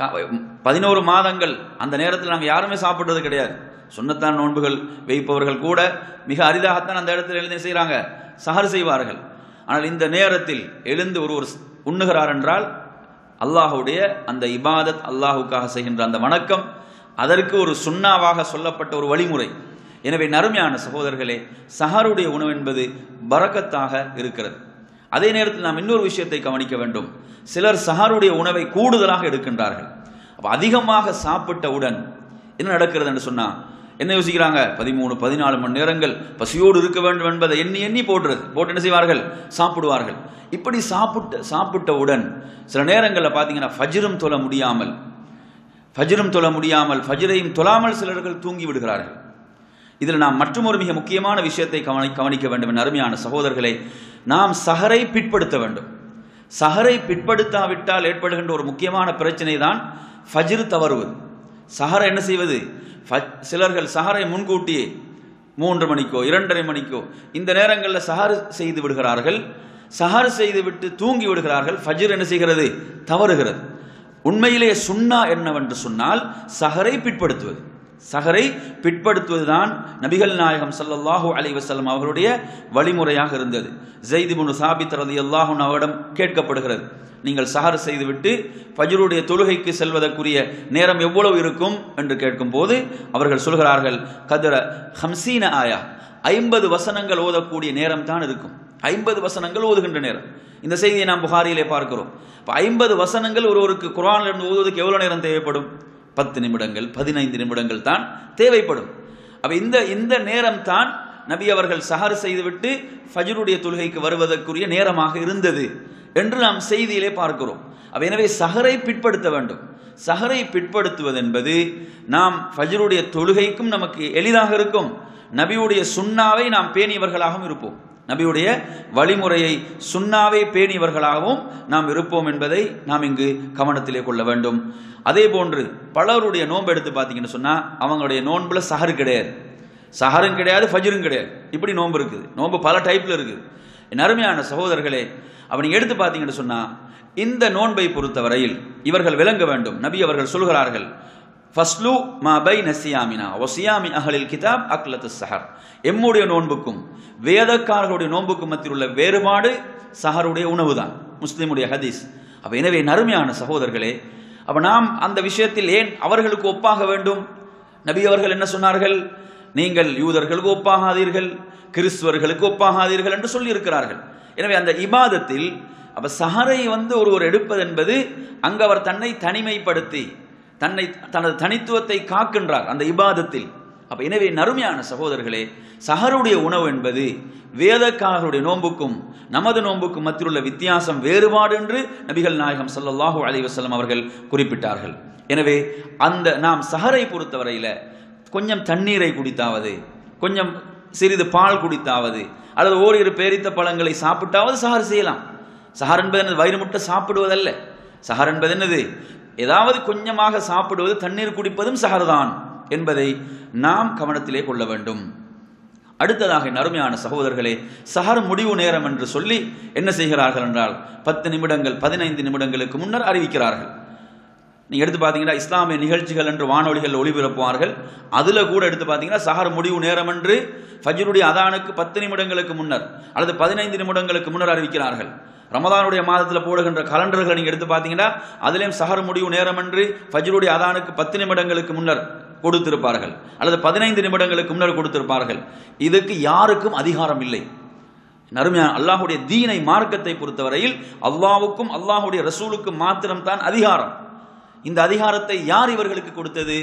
பதினோரு மாதங்கள் அந்த நேரத்தில் நாங்கள் யாருமே சாப்பிட்றது கிடையாது சுன்னத்தான் நோன்புகள் வைப்பவர்கள் கூட மிக அரிதாகத்தான் அந்த இடத்தில் எழுந்து செய்கிறாங்க சஹர் செய்வார்கள் ஆனால் இந்த நேரத்தில் எழுந்து ஒருவர் உண்ணுகிறார் என்றால் அல்லாஹுடைய அந்த இபாதத் அல்லாஹுக்காக செய்கின்ற அந்த வணக்கம் அதற்கு ஒரு சுண்ணாவாக சொல்லப்பட்ட ஒரு வழிமுறை எனவே நறுமையான சகோதரர்களே சஹருடைய உணவு என்பது பரக்கத்தாக இருக்கிறது அதே நேரத்தில் நாம் இன்னொரு விஷயத்தை கவனிக்க வேண்டும் சிலர் சஹருடைய உணவை கூடுதலாக எடுக்கின்றார்கள் அப்போ அதிகமாக சாப்பிட்டவுடன் என்ன நடக்கிறது என்று சொன்னா என்ன யோசிக்கிறாங்க பதிமூணு பதினாலு மணி நேரங்கள் பசியோடு இருக்க வேண்டும் என்பதை எண்ணி எண்ணி போடுறது போட்டு என்ன செய்வார்கள் சாப்பிடுவார்கள் இப்படி சாப்பிட்டு சாப்பிட்டவுடன் சில நேரங்களில் பார்த்தீங்கன்னா ஃபஜ்ரும் தொழ முடியாமல் ஃபஜ்ரும் தொழ முடியாமல் ஃபஜ்ரையும் தொழாமல் சிலர்கள் தூங்கி விடுகிறார்கள் இதில் நாம் மற்றொரு மிக முக்கியமான விஷயத்தை கவனி கவனிக்க வேண்டும் என் அருமையான சகோதரர்களை நாம் சஹரை பிற்படுத்த வேண்டும் சஹரை பிற்படுத்தாவிட்டால் ஏற்படுகின்ற ஒரு முக்கியமான பிரச்சனை தான் ஃபஜ்ரு தவறுவது சஹரை என்ன செய்வது சிலர்கள் சஹரை முன்கூட்டியே மூன்று மணிக்கோ இரண்டரை மணிக்கோ இந்த நேரங்களில் சஹர் செய்து விடுகிறார்கள் சஹர் செய்து விட்டு தூங்கி விடுகிறார்கள் ஃபஜ்ர் என்ன செய்கிறது தவறுகிறது உண்மையிலே சுன்னா என்னவென்று சொன்னால் சஹரை பிற்படுத்துவது சஹரை பிற்படுத்துவதுதான் நபிகள் நாயகம் சல்லல்லாஹூ அலி வசல்லம் அவர்களுடைய வழிமுறையாக இருந்தது ஜெய்தி முனு சாபித் ரதி அல்லாஹூன் அவரிடம் கேட்கப்படுகிறது நீங்கள் சஹர் செய்துவிட்டு ஃபஜ்ருடைய தொழுகைக்கு செல்வதற்குரிய நேரம் எவ்வளவு இருக்கும் என்று கேட்கும்போது அவர்கள் சொல்கிறார்கள் கதிர ஹம்சீன ஆயா ஐம்பது வசனங்கள் ஓதக்கூடிய நேரம் தான் இருக்கும் ஐம்பது வசனங்கள் ஓதுகின்ற நேரம் இந்த செய்தியை நாம் புகாரியிலே பார்க்கிறோம் இப்போ ஐம்பது வசனங்கள் ஒருவருக்கு குரானில் இருந்து ஓதுவதற்கு எவ்வளோ நேரம் தேவைப்படும் பத்து நிமிடங்கள் பதினைந்து நிமிடங்கள் தான் தேவைப்படும் அப்போ இந்த இந்த நேரம் தான் நபி அவர்கள் சஹர் செய்துவிட்டு ஃபஜ்ருடைய தொழுகைக்கு வருவதற்குரிய நேரமாக இருந்தது என்று நாம் செய்தியிலே பார்க்கிறோம் அப்ப எனவே சஹரை பிற்படுத்த வேண்டும் சஹரை பிற்படுத்துவது என்பது நாம் ஃபஜ்ருடைய தொழுகைக்கும் நமக்கு எளிதாக இருக்கும் நபியுடைய சுண்ணாவை நாம் பேணியவர்களாகவும் இருப்போம் நபியுடைய வழிமுறையை சுண்ணாவை பேணியவர்களாகவும் நாம் இருப்போம் என்பதை நாம் இங்கு கவனத்திலே கொள்ள வேண்டும் அதே போன்று பலருடைய நோன்பு எடுத்து பார்த்தீங்கன்னு சொன்னால் அவங்களுடைய நோன்புல சஹரு கிடையாது சஹரும் கிடையாது ஃபஜ்ரும் கிடையாது இப்படி நோன்பு இருக்குது நோன்பு பல டைப்பில் இருக்குது என் அருமையான சகோதரர்களே அப்போ நீங்கள் எடுத்து பார்த்தீங்கன்னு சொன்னால் இந்த நோன்பை பொறுத்தவரையில் இவர்கள் விளங்க வேண்டும் நபி அவர்கள் சொல்கிறார்கள் ஃபஸ்லு மா பை நசியாமினா ஒசியாமி அகலில் கிதாப் அக்லத்து சஹர் எம்முடைய நோன்புக்கும் வேதக்காரர்களுடைய நோன்புக்கும் மத்தியில் உள்ள வேறுபாடு சஹருடைய உணவு தான் முஸ்லீமுடைய ஹதீஸ் அப்போ எனவே நறுமையான சகோதரர்களே அப்போ நாம் அந்த விஷயத்தில் ஏன் அவர்களுக்கு ஒப்பாக வேண்டும் நபி அவர்கள் என்ன சொன்னார்கள் நீங்கள் யூதர்களுக்கு ஒப்பாகாதீர்கள் கிறிஸ்துவர்களுக்கு ஒப்பாகாதீர்கள் என்று சொல்லியிருக்கிறார்கள் எனவே அந்த இபாதத்தில் அப்ப சஹரை வந்து ஒருவர் எடுப்பது என்பது அங்கு அவர் தன்னை தனிமைப்படுத்தி தன்னை தனது தனித்துவத்தை காக்கின்றார் அந்த இபாதத்தில் அப்ப எனவே நறுமையான சகோதரர்களே சஹருடைய உணவு என்பது வேதக்காரர்களுடைய நோன்புக்கும் நமது நோன்புக்கும் மத்தியில் உள்ள வித்தியாசம் வேறுபாடு என்று நபிகள் நாயகம் சல்லல்லாஹூ அலி வசல்லம் அவர்கள் குறிப்பிட்டார்கள் எனவே அந்த நாம் சஹரை பொறுத்தவரையில் கொஞ்சம் தண்ணீரை குடித்தாவது கொஞ்சம் சிறிது பால் குடித்தாவது அல்லது ஓரிரு பேரித்த பழங்களை சாப்பிட்டாவது சஹர் செய்யலாம் சஹர் என்பது என்னது வயிறு முட்டை சாப்பிடுவதல்ல சஹர் என்பது என்னது ஏதாவது கொஞ்சமாக சாப்பிடுவது தண்ணீர் குடிப்பதும் சஹர் தான் என்பதை நாம் கவனத்திலே கொள்ள வேண்டும் அடுத்ததாக நறுமையான சகோதரர்களே சஹர் முடிவு நேரம் என்று சொல்லி என்ன செய்கிறார்கள் என்றால் பத்து நிமிடங்கள் பதினைந்து நிமிடங்களுக்கு முன்னர் அறிவிக்கிறார்கள் நீங்கள் எடுத்து பார்த்தீங்கன்னா இஸ்லாமிய நிகழ்ச்சிகள் என்று வானொலிகள் ஒளிபரப்புவார்கள் அதில் கூட எடுத்து பார்த்தீங்கன்னா சஹர் முடிவு நேரம் என்று ஃபஜ்ருடைய அதானுக்கு பத்து நிமிடங்களுக்கு முன்னர் அல்லது பதினைந்து நிமிடங்களுக்கு முன்னர் அறிவிக்கிறார்கள் ரமதானுடைய மாதத்தில் போடுகின்ற கலண்டர்களை நீங்கள் எடுத்து பார்த்தீங்கன்னா அதுலேயும் சஹர் முடிவு நேரம் என்று ஃபஜ்ருடைய அதானுக்கு பத்து நிமிடங்களுக்கு முன்னர் கொடுத்திருப்பார்கள் அல்லது பதினைந்து நிமிடங்களுக்கு முன்னர் கொடுத்திருப்பார்கள் இதுக்கு யாருக்கும் அதிகாரம் இல்லை நறுமையான அல்லாஹுடைய தீனை மார்க்கத்தை பொறுத்தவரையில் அல்லாவுக்கும் அல்லாஹுடைய ரசூலுக்கும் மாத்திரம்தான் அதிகாரம் இந்த அதிகாரத்தை யார் இவர்களுக்கு கொடுத்தது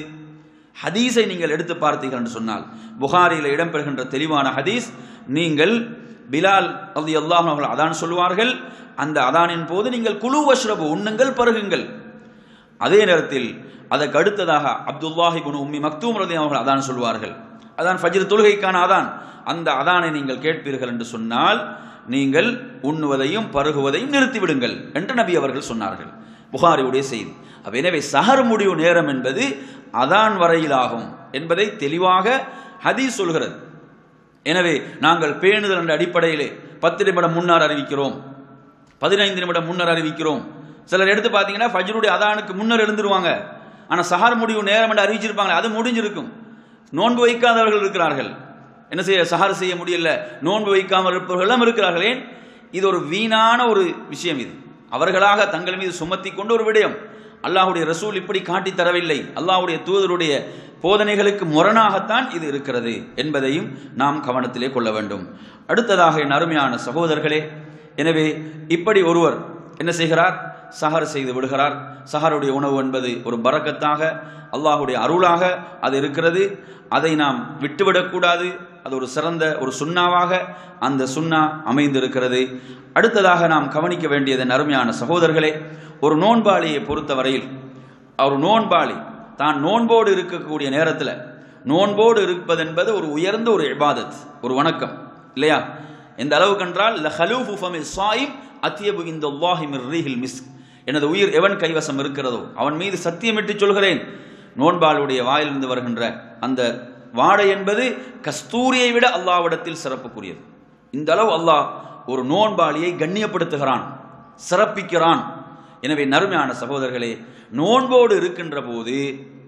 ஹதீஸை நீங்கள் எடுத்து பார்த்தீர்கள் என்று சொன்னால் புகாரியில் இடம்பெறுகின்ற தெளிவான ஹதீஸ் நீங்கள் பிலால் அது அல்லாஹ் அவர்கள் அதான் சொல்லுவார்கள் அந்த அதானின் போது நீங்கள் குழு வஷ்ரபு உண்ணுங்கள் பருகுங்கள் அதே நேரத்தில் அதற்கு அடுத்ததாக அப்துல்லாஹிபுன் உம்மி மக்தூம் ரதி அவர்கள் அதான் சொல்வார்கள் அதான் ஃபஜ்ர் தொழுகைக்கான அதான் அந்த அதானை நீங்கள் கேட்பீர்கள் என்று சொன்னால் நீங்கள் உண்ணுவதையும் பருகுவதையும் நிறுத்திவிடுங்கள் என்று நபி அவர்கள் சொன்னார்கள் புகாரியுடைய செய்தி அப்ப எனவே சஹர் முடிவு நேரம் என்பது அதான் வரையிலாகும் என்பதை தெளிவாக ஹதீஸ் சொல்கிறது எனவே நாங்கள் பேணுதல் என்ற அடிப்படையிலே பத்து நிமிடம் முன்னர் அறிவிக்கிறோம் பதினைந்து நிமிடம் முன்னர் அறிவிக்கிறோம் சிலர் எடுத்து பார்த்தீங்கன்னா ஃபஜ்ருடைய அதானுக்கு முன்னர் எழுந்துருவாங்க ஆனால் சஹர் முடிவு நேரம் என்று அறிவிச்சிருப்பாங்க அது முடிஞ்சிருக்கும் நோன்பு வைக்காதவர்கள் இருக்கிறார்கள் என்ன செய்ய சஹர் செய்ய முடியல நோன்பு வைக்காமல் இருப்பவர்கள் எல்லாம் இருக்கிறார்கள் ஏன் இது ஒரு வீணான ஒரு விஷயம் இது அவர்களாக தங்கள் மீது சுமத்தி கொண்ட ஒரு விடயம் அல்லாஹுடைய ரசூல் இப்படி காட்டி தரவில்லை அல்லாஹுடைய தூதருடைய போதனைகளுக்கு முரணாகத்தான் இது இருக்கிறது என்பதையும் நாம் கவனத்திலே கொள்ள வேண்டும் அடுத்ததாக என் அருமையான சகோதரர்களே எனவே இப்படி ஒருவர் என்ன செய்கிறார் சஹர் செய்து விடுகிறார் சஹருடைய உணவு என்பது ஒரு பறக்கத்தாக அல்லாஹுடைய அருளாக அது இருக்கிறது அதை நாம் விட்டுவிடக்கூடாது அது ஒரு சிறந்த ஒரு சுண்ணாவாக அந்த சுண்ணா அமைந்திருக்கிறது அடுத்ததாக நாம் கவனிக்க வேண்டியதன் அருமையான சகோதரர்களே ஒரு நோன்பாளியை பொறுத்தவரையில் அவர் நோன்பாளி தான் நோன்போடு இருக்கக்கூடிய நேரத்தில் நோன்போடு இருப்பது என்பது ஒரு உயர்ந்த ஒரு இபாதத் ஒரு வணக்கம் இல்லையா எந்த அளவுக்கு என்றால் லஹலூஃபு ஃபமில் சாயிம் அத்தியபு இந்த அல்லாஹிமிர் ரீஹில் மிஸ் எனது உயிர் எவன் கைவசம் இருக்கிறதோ அவன் மீது சத்தியமிட்டு சொல்கிறேன் நோன்பாளுடைய வாயிலிருந்து வருகின்ற அந்த வாடை என்பது கஸ்தூரியை விட அல்லாவிடத்தில் சிறப்புக்குரியது இந்த அளவு அல்லாஹ் ஒரு நோன்பாளியை கண்ணியப்படுத்துகிறான் சிறப்பிக்கிறான் எனவே நறுமையான சகோதரர்களே நோன்போடு இருக்கின்ற போது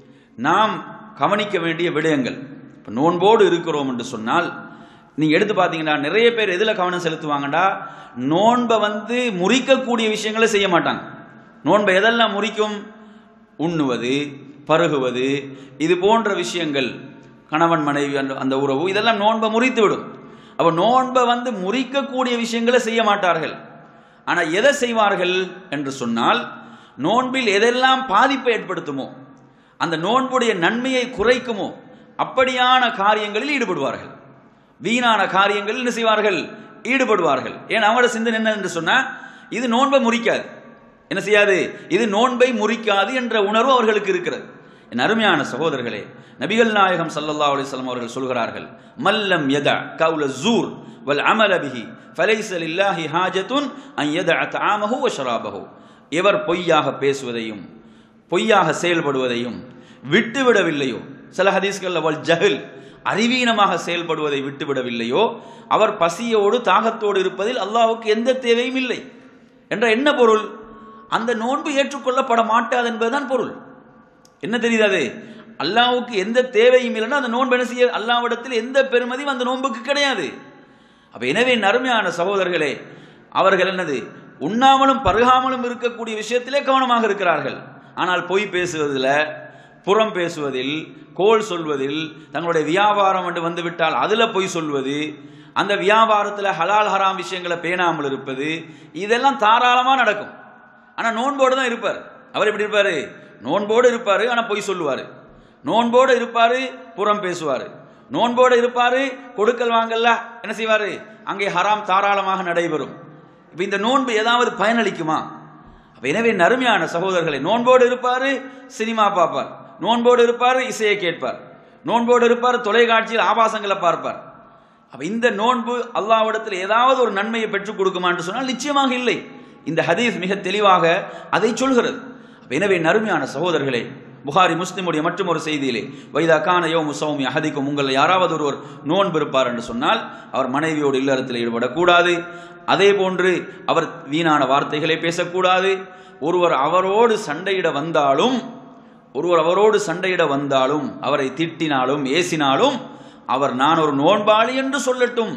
நாம் கவனிக்க வேண்டிய விடயங்கள் இப்போ நோன்போடு இருக்கிறோம் என்று சொன்னால் நீங்க எடுத்து பார்த்தீங்கன்னா நிறைய பேர் எதில் கவனம் செலுத்துவாங்கடா நோன்பை வந்து முறிக்கக்கூடிய விஷயங்களை செய்ய மாட்டாங்க நோன்பை எதெல்லாம் முறிக்கும் உண்ணுவது பருகுவது இது போன்ற விஷயங்கள் கணவன் மனைவி அந்த அந்த உறவு இதெல்லாம் நோன்பை முறித்து விடும் அப்போ நோன்பை வந்து முறிக்கக்கூடிய விஷயங்களை செய்ய மாட்டார்கள் ஆனால் எதை செய்வார்கள் என்று சொன்னால் நோன்பில் எதெல்லாம் பாதிப்பை ஏற்படுத்துமோ அந்த நோன்புடைய நன்மையை குறைக்குமோ அப்படியான காரியங்களில் ஈடுபடுவார்கள் வீணான காரியங்களில் என்ன செய்வார்கள் ஈடுபடுவார்கள் ஏன் அவங்களோட சிந்தனை என்ன என்று சொன்னா இது நோன்பை முறிக்காது என்ன செய்யாது இது நோன்பை முறிக்காது என்ற உணர்வு அவர்களுக்கு இருக்கிறது என் அருமையான சகோதரர்களே நபிகள் நாயகம் சல்லல்லா அலிஸ்லாம் அவர்கள் சொல்கிறார்கள் மல்லம் யத கவுல ஜூர் வல் அமல பிஹி ஃபலைஸ லில்லாஹி ஹாஜத்துன் அன் யத தஆமஹு வ ஷராபஹு எவர் பொய்யாக பேசுவதையும் பொய்யாக செயல்படுவதையும் விட்டுவிடவில்லையோ சில ஹதீஸ்களில் வல் ஜஹில் அறிவீனமாக செயல்படுவதை விட்டுவிடவில்லையோ அவர் பசியோடு தாகத்தோடு இருப்பதில் அல்லாஹ்வுக்கு எந்த தேவையும் இல்லை என்ற என்ன பொருள் அந்த நோன்பு ஏற்றுக்கொள்ளப்பட மாட்டாது என்பதுதான் பொருள் என்ன தெரியுது அது அல்லாவுக்கு எந்த தேவையும் இல்லைன்னா அந்த நோன்பு என்ன செய்ய அல்லாவிடத்தில் எந்த பெருமதியும் அந்த நோன்புக்கு கிடையாது அப்ப எனவே நறுமையான சகோதரர்களே அவர்கள் என்னது உண்ணாமலும் பருகாமலும் இருக்கக்கூடிய விஷயத்திலே கவனமாக இருக்கிறார்கள் ஆனால் பொய் பேசுவதில் புறம் பேசுவதில் கோல் சொல்வதில் தங்களுடைய வியாபாரம் என்று வந்துவிட்டால் அதில் பொய் சொல்வது அந்த வியாபாரத்தில் ஹலால் ஹராம் விஷயங்களை பேணாமல் இருப்பது இதெல்லாம் தாராளமாக நடக்கும் ஆனால் நோன்போடு தான் இருப்பார் அவர் எப்படி இருப்பார் நோன்போடு இருப்பார் ஆனால் பொய் சொல்லுவார் நோன்போடு இருப்பார் புறம் பேசுவார் நோன்போடு இருப்பார் கொடுக்கல் வாங்கல்ல என்ன செய்வார் அங்கே ஹராம் தாராளமாக நடைபெறும் இப்போ இந்த நோன்பு ஏதாவது பயனளிக்குமா அப்ப எனவே நறுமையான சகோதரர்களை நோன்போடு இருப்பார் சினிமா பார்ப்பார் நோன்போடு இருப்பார் இசையை கேட்பார் நோன்போடு இருப்பார் தொலைக்காட்சியில் ஆபாசங்களை பார்ப்பார் அப்ப இந்த நோன்பு அல்லாவிடத்தில் ஏதாவது ஒரு நன்மையை பெற்றுக் கொடுக்குமான்னு சொன்னால் நிச்சயமாக இல்லை இந்த ஹதீஸ் மிக தெளிவாக அதை சொல்கிறது அப்ப எனவே நறுமையான சகோதரர்களே புகாரி முஸ்லிமுடைய மற்றும் ஒரு செய்தியிலே வைதா கான யோ முசௌமி அஹதிக்கும் உங்கள் யாராவது ஒருவர் நோன்பு இருப்பார் என்று சொன்னால் அவர் மனைவியோடு இல்லறத்தில் ஈடுபடக்கூடாது அதே போன்று அவர் வீணான வார்த்தைகளை பேசக்கூடாது ஒருவர் அவரோடு சண்டையிட வந்தாலும் ஒருவர் அவரோடு சண்டையிட வந்தாலும் அவரை திட்டினாலும் ஏசினாலும் அவர் நான் ஒரு நோன்பாளி என்று சொல்லட்டும்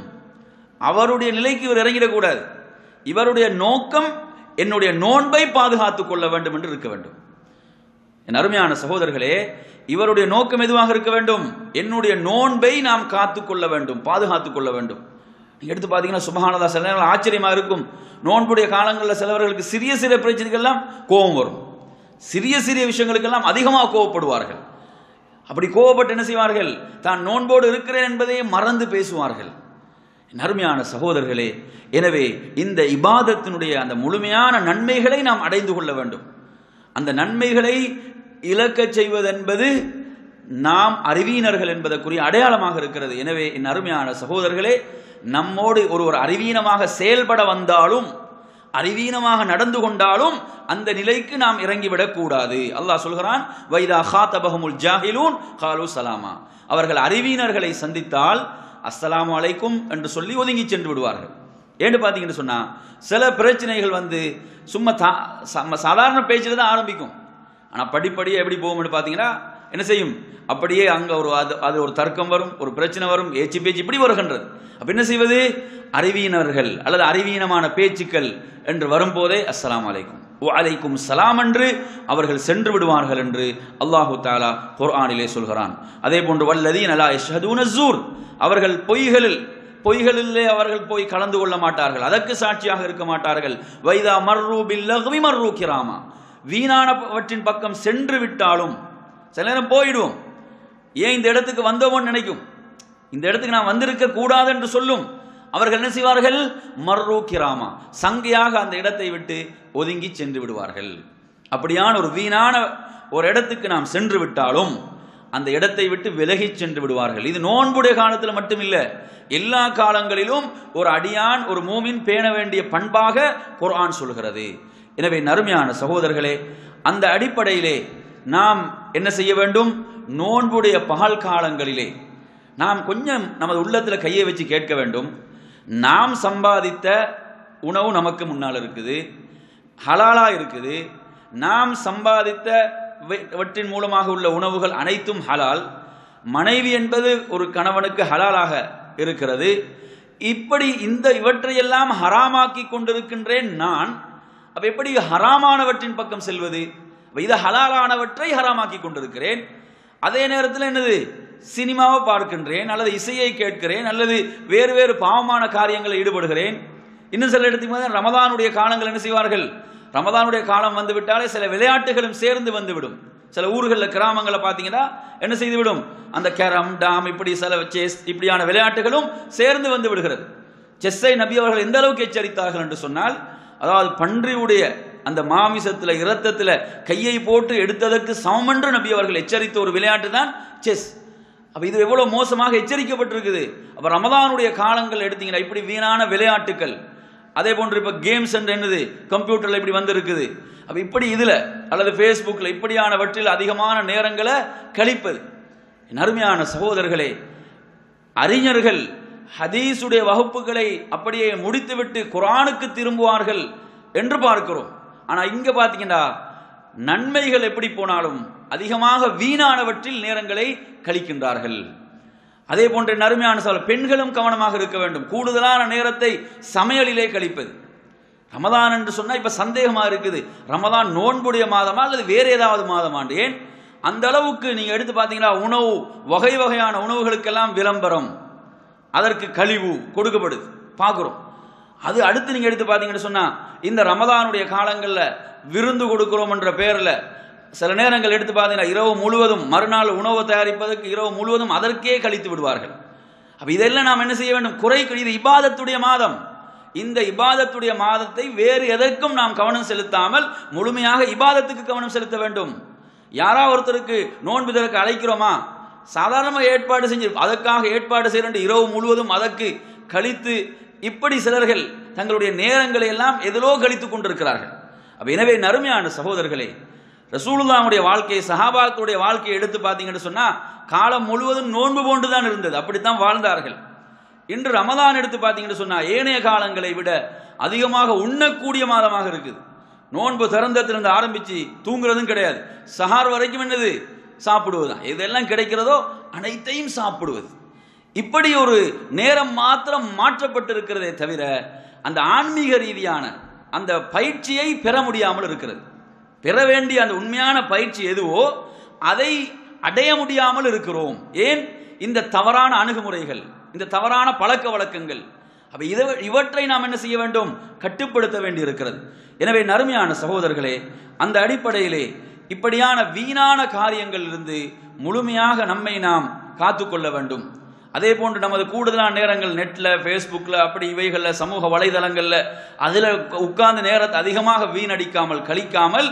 அவருடைய நிலைக்கு இவர் இறங்கிடக்கூடாது இவருடைய நோக்கம் என்னுடைய நோன்பை பாதுகாத்துக் கொள்ள வேண்டும் என்று இருக்க வேண்டும் என் அருமையான சகோதரர்களே இவருடைய நோக்கம் எதுவாக இருக்க வேண்டும் என்னுடைய நோன்பை நாம் காத்துக் கொள்ள வேண்டும் பாதுகாத்துக் கொள்ள வேண்டும் நீங்க எடுத்து பார்த்தீங்கன்னா சுபஹானதா சில நேரம் ஆச்சரியமா இருக்கும் நோன்புடைய காலங்களில் சிலவர்களுக்கு சிறிய சிறிய பிரச்சனைகள்லாம் கோபம் வரும் சிறிய சிறிய விஷயங்களுக்கெல்லாம் அதிகமாக கோவப்படுவார்கள் அப்படி கோவப்பட்டு என்ன செய்வார்கள் தான் நோன்போடு இருக்கிறேன் என்பதையே மறந்து பேசுவார்கள் நறுமையான சகோதரர்களே எனவே இந்த இபாதத்தினுடைய அந்த முழுமையான நன்மைகளை நாம் அடைந்து கொள்ள வேண்டும் அந்த நன்மைகளை இழக்கச் செய்வதென்பது நாம் அறிவீனர்கள் என்பதற்குரிய அடையாளமாக இருக்கிறது எனவே என் அருமையான சகோதரர்களே நம்மோடு ஒருவர் அறிவீனமாக செயல்பட வந்தாலும் அறிவீனமாக நடந்து கொண்டாலும் அந்த நிலைக்கு நாம் இறங்கிவிடக் கூடாது அல்லாஹ் சொல்கிறான் வைதா ஹாத்தபஹமுல் ஜாஹிலூன் ஹாலு சலாமா அவர்கள் அறிவீனர்களை சந்தித்தால் அஸ்ஸலாமு அலைக்கும் என்று சொல்லி ஒதுங்கி சென்று விடுவார்கள் ஏன்னு பார்த்தீங்கன்னு சொன்னா சில பிரச்சனைகள் வந்து சும்மா தா சம- சாதாரண பேச்சில் தான் ஆரம்பிக்கும் ஆனால் படிப்படியாக எப்படி போகும்னு பார்த்தீங்கன்னா என்ன செய்யும் அப்படியே அங்கே ஒரு அது அது ஒரு தர்க்கம் வரும் ஒரு பிரச்சனை வரும் ஏச்சு பேச்சு இப்படி வருகின்றது அப்போ என்ன செய்வது அறிவியினர்கள் அல்லது அறிவீனமான பேச்சுக்கள் என்று வரும்போதே அஸ்ஸலாமு அலைக்கும் அலைக்கும் சலாம் என்று அவர்கள் சென்று விடுவார்கள் என்று அல்லாஹு தாலா குர்ஆனிலே சொல்கிறான் அதே போன்று வல்லதீன் அலா யஷ்ஹதூன ஸூர் அவர்கள் பொய்களில் பொய்களிலே அவர்கள் போய் கலந்து கொள்ள மாட்டார்கள் அதற்கு சாட்சியாக இருக்க மாட்டார்கள் வைதா மர்ரு பில்லஹ்வி மர்ரு கிராமா வீணானவற்றின் பக்கம் சென்று விட்டாலும் சில நேரம் போயிடுவோம் ஏன் இந்த இடத்துக்கு வந்தோமோன்னு நினைக்கும் இந்த இடத்துக்கு நான் வந்திருக்க கூடாது என்று சொல்லும் அவர்கள் என்ன செய்வார்கள் மர்ரு கிராமா சங்கையாக அந்த இடத்தை விட்டு ஒதுங்கி சென்று விடுவார்கள் அப்படியான ஒரு வீணான ஒரு இடத்துக்கு நாம் சென்று விட்டாலும் அந்த இடத்தை விட்டு விலகி சென்று விடுவார்கள் இது நோன்புடைய காலத்தில் மட்டுமில்ல எல்லா காலங்களிலும் ஒரு அடியான் ஒரு மூமின் பேண வேண்டிய பண்பாக குர்ஆன் சொல்கிறது எனவே நறுமையான சகோதரர்களே அந்த அடிப்படையிலே நாம் என்ன செய்ய வேண்டும் நோன்புடைய பகல் காலங்களிலே நாம் கொஞ்சம் நமது உள்ளத்தில் கையை வச்சு கேட்க வேண்டும் நாம் சம்பாதித்த உணவு நமக்கு முன்னால் இருக்குது ஹலாலா இருக்குது நாம் சம்பாதித்த வெ- வற்றின் மூலமாக உள்ள உணவுகள் அனைத்தும் ஹலால் மனைவி என்பது ஒரு கணவனுக்கு ஹலாலாக இருக்கிறது இப்படி இந்த இவற்றையெல்லாம் ஹராமாக்கி கொண்டிருக்கின்றேன் நான் அப்ப எப்படி ஹராமானவற்றின் பக்கம் செல்வது அப்ப இது ஹலாலானவற்றை ஹராமாக்கி கொண்டிருக்கிறேன் அதே நேரத்தில் என்னது சினிமாவை பார்க்கின்றேன் அல்லது இசையை கேட்கிறேன் அல்லது வேறு வேறு பாவமான காரியங்களில் ஈடுபடுகிறேன் இன்னும் சில இடத்துக்கு பார்த்தா ரமதானுடைய காலங்கள் என்ன செய்வார்கள் ரமதானுடைய காலம் வந்து விட்டாலே சில விளையாட்டுகளும் சேர்ந்து வந்துவிடும் சில ஊர்களில் கிராமங்களில் பார்த்தீங்கன்னா என்ன செய்துவிடும் அந்த கேரம் டாம் இப்படி சில செஸ் இப்படியான விளையாட்டுகளும் சேர்ந்து வந்து விடுகிறது செஸ்ஸை நபி அவர்கள் எந்த அளவுக்கு எச்சரித்தார்கள் என்று சொன்னால் அதாவது பன்றியுடைய அந்த மாமிசத்தில் இரத்தத்தில் கையை போட்டு எடுத்ததற்கு சமமென்று நபி அவர்கள் எச்சரித்த ஒரு விளையாட்டு தான் செஸ் அப்ப இது எவ்வளவு மோசமாக எச்சரிக்கப்பட்டிருக்குது அப்ப ரமதானுடைய காலங்கள் எடுத்தீங்கன்னா இப்படி வீணான விளையாட்டுகள் அதே போன்று இப்ப கேம்ஸ் என்று என்னது கம்ப்யூட்டர்ல இப்படி வந்திருக்குது அப்ப இப்படி இதுல அல்லது ஃபேஸ்புக்ல இப்படியானவற்றில் அதிகமான நேரங்களை கழிப்பது என் அருமையான சகோதரர்களே அறிஞர்கள் ஹதீஸுடைய வகுப்புகளை அப்படியே முடித்துவிட்டு குரானுக்கு திரும்புவார்கள் என்று பார்க்கிறோம் ஆனா இங்க பாத்தீங்கன்னா நன்மைகள் எப்படி போனாலும் அதிகமாக வீணானவற்றில் நேரங்களை கழிக்கின்றார்கள் அதே போன்ற நறுமையான சொல்ல பெண்களும் கவனமாக இருக்க வேண்டும் கூடுதலான நேரத்தை சமையலிலே கழிப்பது ரமதான் என்று சொன்னா இப்ப சந்தேகமா இருக்குது ரமதான் நோன்புடைய மாதமா அல்லது வேற ஏதாவது மாதமாண்டு ஏன் அந்த அளவுக்கு நீங்க எடுத்து பார்த்தீங்கன்னா உணவு வகை வகையான உணவுகளுக்கெல்லாம் விளம்பரம் அதற்கு கழிவு கொடுக்கப்படுது பார்க்குறோம் அது அடுத்து நீங்க எடுத்து பார்த்தீங்கன்னு சொன்னா இந்த ரமதானுடைய காலங்களில் விருந்து கொடுக்கிறோம் என்ற பேரில் சில நேரங்கள் எடுத்து பார்த்தீங்கன்னா இரவு முழுவதும் மறுநாள் உணவு தயாரிப்பதற்கு இரவு முழுவதும் அதற்கே கழித்து விடுவார்கள் அப்ப இதெல்லாம் நாம் என்ன செய்ய வேண்டும் குறை இது இபாதத்துடைய மாதம் இந்த இபாதத்துடைய மாதத்தை வேறு எதற்கும் நாம் கவனம் செலுத்தாமல் முழுமையாக இபாதத்துக்கு கவனம் செலுத்த வேண்டும் யாரா ஒருத்தருக்கு நோன்பு இதற்கு அழைக்கிறோமா சாதாரணமாக ஏற்பாடு செஞ்சு அதற்காக ஏற்பாடு செய்ய இரவு முழுவதும் அதற்கு கழித்து இப்படி சிலர்கள் தங்களுடைய நேரங்களை எல்லாம் எதிலோ கழித்துக் கொண்டிருக்கிறார்கள் அப்ப எனவே நறுமையான சகோதரர்களே ரசூலுல்லாவுடைய வாழ்க்கையை சஹாபாக்களுடைய வாழ்க்கையை எடுத்து பார்த்தீங்கன்னு சொன்னா காலம் முழுவதும் நோன்பு போன்றுதான் இருந்தது அப்படித்தான் வாழ்ந்தார்கள் இன்று ரமதான் எடுத்து பார்த்தீங்கன்னு சொன்னா ஏனைய காலங்களை விட அதிகமாக உண்ணக்கூடிய மாதமாக இருக்குது நோன்பு திறந்தத்திலிருந்து ஆரம்பிச்சு தூங்குறதும் கிடையாது சஹார் வரைக்கும் என்னது சாப்பிடுவதுதான் எதெல்லாம் கிடைக்கிறதோ அனைத்தையும் சாப்பிடுவது இப்படி ஒரு நேரம் மாத்திரம் மாற்றப்பட்டிருக்கிறதே தவிர அந்த ஆன்மீக ரீதியான அந்த பயிற்சியை பெற முடியாமல் இருக்கிறது பெற வேண்டிய அந்த உண்மையான பயிற்சி எதுவோ அதை அடைய முடியாமல் இருக்கிறோம் ஏன் இந்த தவறான அணுகுமுறைகள் இந்த தவறான பழக்க வழக்கங்கள் அப்ப இதை இவற்றை நாம் என்ன செய்ய வேண்டும் கட்டுப்படுத்த வேண்டி இருக்கிறது எனவே நறுமையான சகோதரர்களே அந்த அடிப்படையிலே இப்படியான வீணான காரியங்கள் இருந்து முழுமையாக நம்மை நாம் காத்துக்கொள்ள வேண்டும் அதே போன்று நமது கூடுதலான நேரங்கள் நெட்ல ஃபேஸ்புக்கில் அப்படி இவைகளில் சமூக வலைதளங்களில் அதில் உட்கார்ந்து நேரத்தை அதிகமாக வீணடிக்காமல் கழிக்காமல்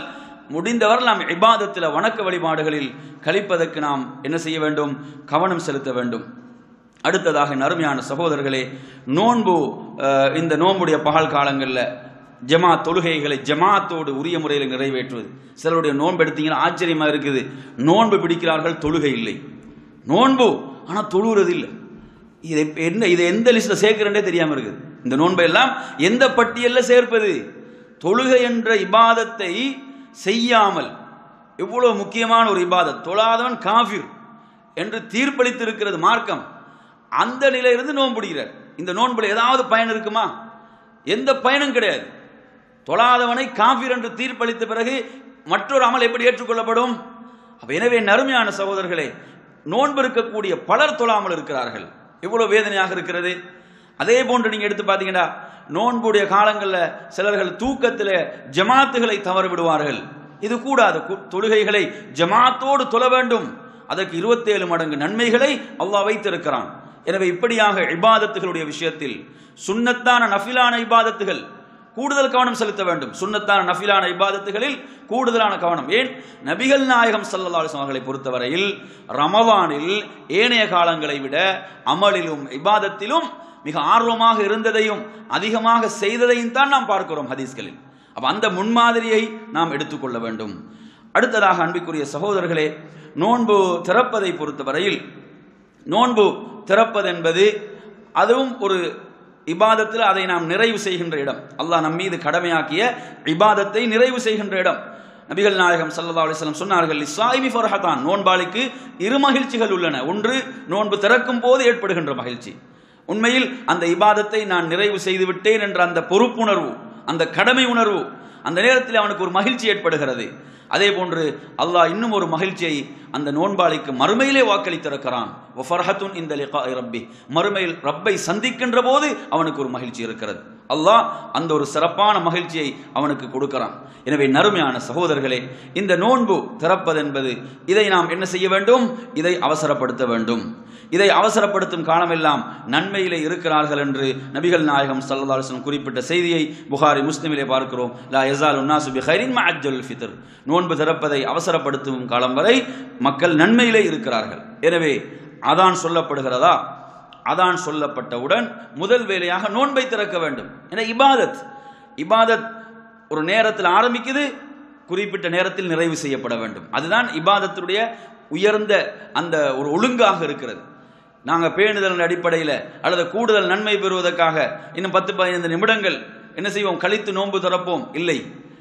முடிந்தவர் நாம் இபாதத்தில் வணக்க வழிபாடுகளில் கழிப்பதற்கு நாம் என்ன செய்ய வேண்டும் கவனம் செலுத்த வேண்டும் அடுத்ததாக என் அருமையான சகோதரர்களே நோன்பு அஹ், இந்த நோன்புடைய பகல் காலங்களில் ஜமா தொழுகைகளை ஜமாத்தோடு உரிய முறையில் நிறைவேற்றுவது சிலருடைய நோன்பு எடுத்தீங்கன்னா ஆச்சரியமா இருக்குது நோன்பு பிடிக்கிறார்கள் தொழுகை இல்லை நோன்பு ஆனால் தொழுகிறது இல்லை இதை என்ன இதை எந்த லிஸ்ட்ல சேர்க்கிறேன்னே தெரியாம இருக்குது இந்த நோன்பை எல்லாம் எந்த பட்டியல்ல சேர்ப்பது தொழுகை என்ற இபாதத்தை செய்யாமல் எவ்வளவு முக்கியமான ஒரு இபாதத் தொழாதவன் காஃபிர் என்று தீர்ப்பளித்திருக்கிறது மார்க்கம் அந்த நிலையிலிருந்து நோன்பு பிடிக்கிறார் இந்த நோன்புல ஏதாவது பயன் இருக்குமா எந்த பயனும் கிடையாது தொழாதவனை காஃபிர் என்று தீர்ப்பளித்த பிறகு மற்றொரு அமல் எப்படி ஏற்றுக்கொள்ளப்படும் அப்ப எனவே நறுமையான சகோதரர்களே நோன்பு இருக்கக்கூடிய பலர் தொழாமல் இருக்கிறார்கள் எவ்வளவு வேதனையாக இருக்கிறது அதே போன்று நீங்க எடுத்து பார்த்தீங்கன்னா நோன்புடைய காலங்களில் சிலர்கள் தூக்கத்தில் ஜமாத்துகளை தவறு விடுவார்கள் இது கூடாது கு- தொழுகைகளை ஜமாத்தோடு தொழ வேண்டும் அதற்கு இருபத்தேழு மடங்கு நன்மைகளை அல்லாஹ் வைத்திருக்கிறான் எனவே இப்படியாக இபாதத்துகளுடைய விஷயத்தில் சுன்னத்தான நஃபிலான இபாதத்துகள் கூடுதல் கவனம் செலுத்த வேண்டும் சுன்னத்தான நஃபிலான இபாதத்துகளில் கூடுதலான கவனம் ஏன் நபிகள் நாயகம் ஸல்லல்லாஹு அலைஹி வஸல்லம் அவர்களை பொறுத்தவரையில் ரமவானில் ஏனைய காலங்களை விட அமலிலும் இபாதத்திலும் மிக ஆர்வமாக இருந்ததையும் அதிகமாக செய்ததையும் தான் நாம் பார்க்கிறோம் ஹதீஸ்களில் அப்ப அந்த முன்மாதிரியை நாம் எடுத்துக்கொள்ள வேண்டும் அடுத்ததாக அன்பிற்குரிய சகோதரர்களே நோன்பு திறப்பதை பொறுத்தவரையில் நோன்பு திறப்பது என்பது அதுவும் ஒரு இபாதத்தில் அதை நாம் நிறைவு செய்கின்ற இடம் அல்லாஹ் நம் மீது கடமையாக்கிய இபாதத்தை நிறைவு செய்கின்ற இடம் நபிகள் நாயகம் ஸல்லல்லாஹு அலைஹி வஸல்லம் சொன்னார்கள் இஸ்ஸாயிமி ஃபர்ஹதான் நோன்பாளிக்கு இரு மகிழ்ச்சிகள் உள்ளன ஒன்று நோன்பு திறக்கும் போது ஏற்படுகின்ற மகிழ்ச்சி உண்மையில் அந்த இபாதத்தை நான் நிறைவு செய்து விட்டேன் என்ற அந்த பொறுப்புணர்வு அந்த கடமை உணர்வு அந்த நேரத்தில் அவனுக்கு ஒரு மகிழ்ச்சி ஏற்படுகிறது அதே போன்று அல்லாஹ் இன்னும் ஒரு மகிழ்ச்சியை அந்த நோன்பாளிக்கு மறுமையிலே வாக்களித்திருக்கிறான் வஃபர்ஹத்துன் இந்த லிகாஇ ரப்பி மறுமையில் ரப்பை சந்திக்கின்ற போது அவனுக்கு ஒரு மகிழ்ச்சி இருக்கிறது அல்லாஹ் அந்த ஒரு சிறப்பான மகிழ்ச்சியை அவனுக்கு கொடுக்கிறான் எனவே நறுமையான சகோதரர்களே இந்த நோன்பு திறப்பதென்பது இதை நாம் என்ன செய்ய வேண்டும் இதை அவசரப்படுத்த வேண்டும் இதை அவசரப்படுத்தும் காலமெல்லாம் நன்மையிலே இருக்கிறார்கள் என்று நபிகள் நாயகம் ஸல்லல்லாஹு அலைஹி வஸல்லம் குறிப்பிட்ட செய்தியை புகாரி முஸ்லிமிலே பார்க்கிறோம் லா யஸாலு நாசு பிஹைரின் மஅஜ்ஜல் ஃபித்ர் நோன்பு திறப்பதை அவசரப்படுத்தும் காலம் வரை மக்கள் நன்மையிலே இருக்கிறார்கள் எனவே அதான் சொல்லப்படுகிறதா அதான் சொல்லப்பட்டவுடன் முதல் வேலையாக நோன்பை திறக்க வேண்டும் என இபாதத் இபாதத் ஒரு நேரத்தில் ஆரம்பிக்குது குறிப்பிட்ட நேரத்தில் நிறைவு செய்யப்பட வேண்டும் அதுதான் இபாதத்துடைய உயர்ந்த அந்த ஒரு ஒழுங்காக இருக்கிறது நாங்கள் பேணுதல் அடிப்படையில் அல்லது கூடுதல் நன்மை பெறுவதற்காக இன்னும் பத்து பதினைந்து நிமிடங்கள் என்ன செய்வோம் கழித்து நோன்பு திறப்போம் இல்லை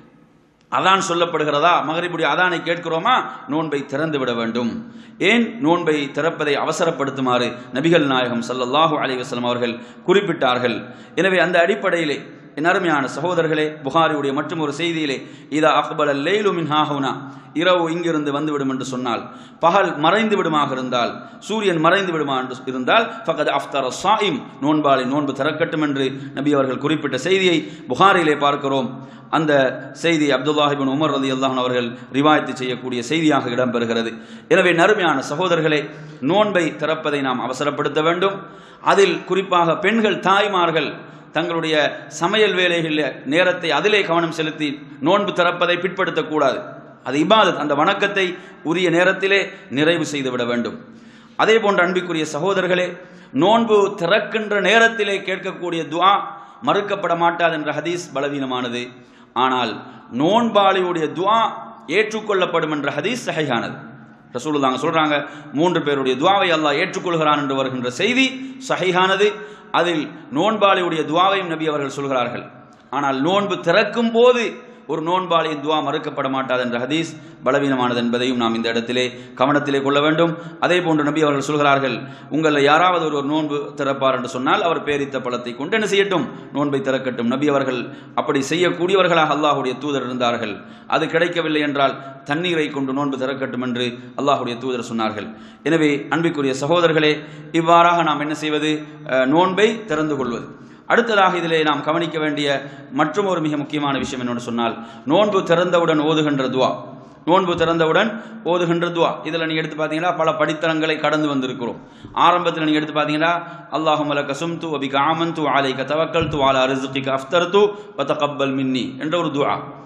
அதான் சொல்லப்படுகிறதா மகரிபுடைய அதானை கேட்கிறோமா நோன்பை திறந்து விட வேண்டும் ஏன் நோன்பை திறப்பதை அவசரப்படுத்துமாறு நபிகள் நாயகம் ஸல்லல்லாஹு அலைஹி வஸல்லம் அவர்கள் குறிப்பிட்டார்கள் எனவே அந்த அடிப்படையிலே என் அருமையான சகோதரர்களே புகாரியுடைய மற்றும் ஒரு செய்தியிலே இதா அக்பல் லைலு மின் ஹாஹுனா இரவு இங்கிருந்து வந்துவிடும் என்று சொன்னால் பகல் மறைந்து விடுமாக இருந்தால் சூரியன் மறைந்து விடுமா என்று இருந்தால் ஃபகத் அஃப்தர் சாயிம் நோன்பாளை நோன்பு திறக்கட்டும் என்று நபி அவர்கள் குறிப்பிட்ட செய்தியை புகாரிலே பார்க்கிறோம் அந்த செய்தி அப்துல்லாஹிபின் உமர் ரதி அல்லாஹன் அவர்கள் ரிவாயத்து செய்யக்கூடிய செய்தியாக இடம்பெறுகிறது எனவே நறுமையான சகோதரர்களே நோன்பை திறப்பதை நாம் அவசரப்படுத்த வேண்டும் அதில் குறிப்பாக பெண்கள் தாய்மார்கள் தங்களுடைய சமையல் வேலைகளில் நேரத்தை அதிலே கவனம் செலுத்தி நோன்பு திறப்பதை பிற்படுத்தக்கூடாது அது இபாதத் அந்த வணக்கத்தை உரிய நேரத்திலே நிறைவு செய்துவிட வேண்டும் அதே போன்ற அன்பிற்குரிய சகோதரர்களே நோன்பு திறக்கின்ற நேரத்திலே கேட்கக்கூடிய துஆ மறுக்கப்பட மாட்டாது என்ற ஹதீஸ் பலவீனமானது ஆனால் நோன்பாளியுடைய துஆ ஏற்றுக்கொள்ளப்படும் என்ற ஹதீஸ் சஹையானது ரசூலுல்லாங்க சொல்றாங்க மூன்று பேருடைய துவாவை அல்லாஹ் ஏற்றுக்கொள்கிறான் என்று வருகின்ற செய்தி சஹையானது அதில் நோன்பாளியுடைய துவாவையும் நபி அவர்கள் சொல்கிறார்கள் ஆனால் நோன்பு திறக்கும் போது ஒரு நோன்பாளியின் துவா மறுக்கப்பட மாட்டாது என்ற ஹதீஸ் பலவீனமானது என்பதையும் நாம் இந்த இடத்திலே கவனத்திலே கொள்ள வேண்டும் அதே போன்று நபி அவர்கள் சொல்கிறார்கள் உங்களில் யாராவது ஒரு நோன்பு திறப்பார் என்று சொன்னால் அவர் பேரித்த பழத்தை கொண்டு என்ன செய்யட்டும் நோன்பை திறக்கட்டும் நபி அவர்கள் அப்படி செய்யக்கூடியவர்களாக அல்லாஹுடைய தூதர் இருந்தார்கள் அது கிடைக்கவில்லை என்றால் தண்ணீரை கொண்டு நோன்பு திறக்கட்டும் என்று அல்லாஹுடைய தூதர் சொன்னார்கள் எனவே அன்பிற்குரிய சகோதரர்களே இவ்வாறாக நாம் என்ன செய்வது அஹ், நோன்பை திறந்து கொள்வது அடுத்ததாக இதிலே நாம் கவனிக்க வேண்டிய மற்றும் ஒரு மிக முக்கியமான விஷயம் என்னன்னு சொன்னால் நோன்பு திறந்தவுடன் ஓதுகின்ற துவா நோன்பு திறந்தவுடன் ஓதுகின்ற துவா இதில் நீங்கள் எடுத்து பார்த்தீங்கன்னா பல படித்தரங்களை கடந்து வந்திருக்கிறோம் ஆரம்பத்தில் நீங்கள் எடுத்து பார்த்தீங்கன்னா அல்லாஹும் லக சும்து அபிக ஆமந்து ஆலைக்க தவக்கல் து ஆலா ரிசுகிக அஃப்தர் து வத்தகப்பல் மின்னி என்ற ஒரு துவா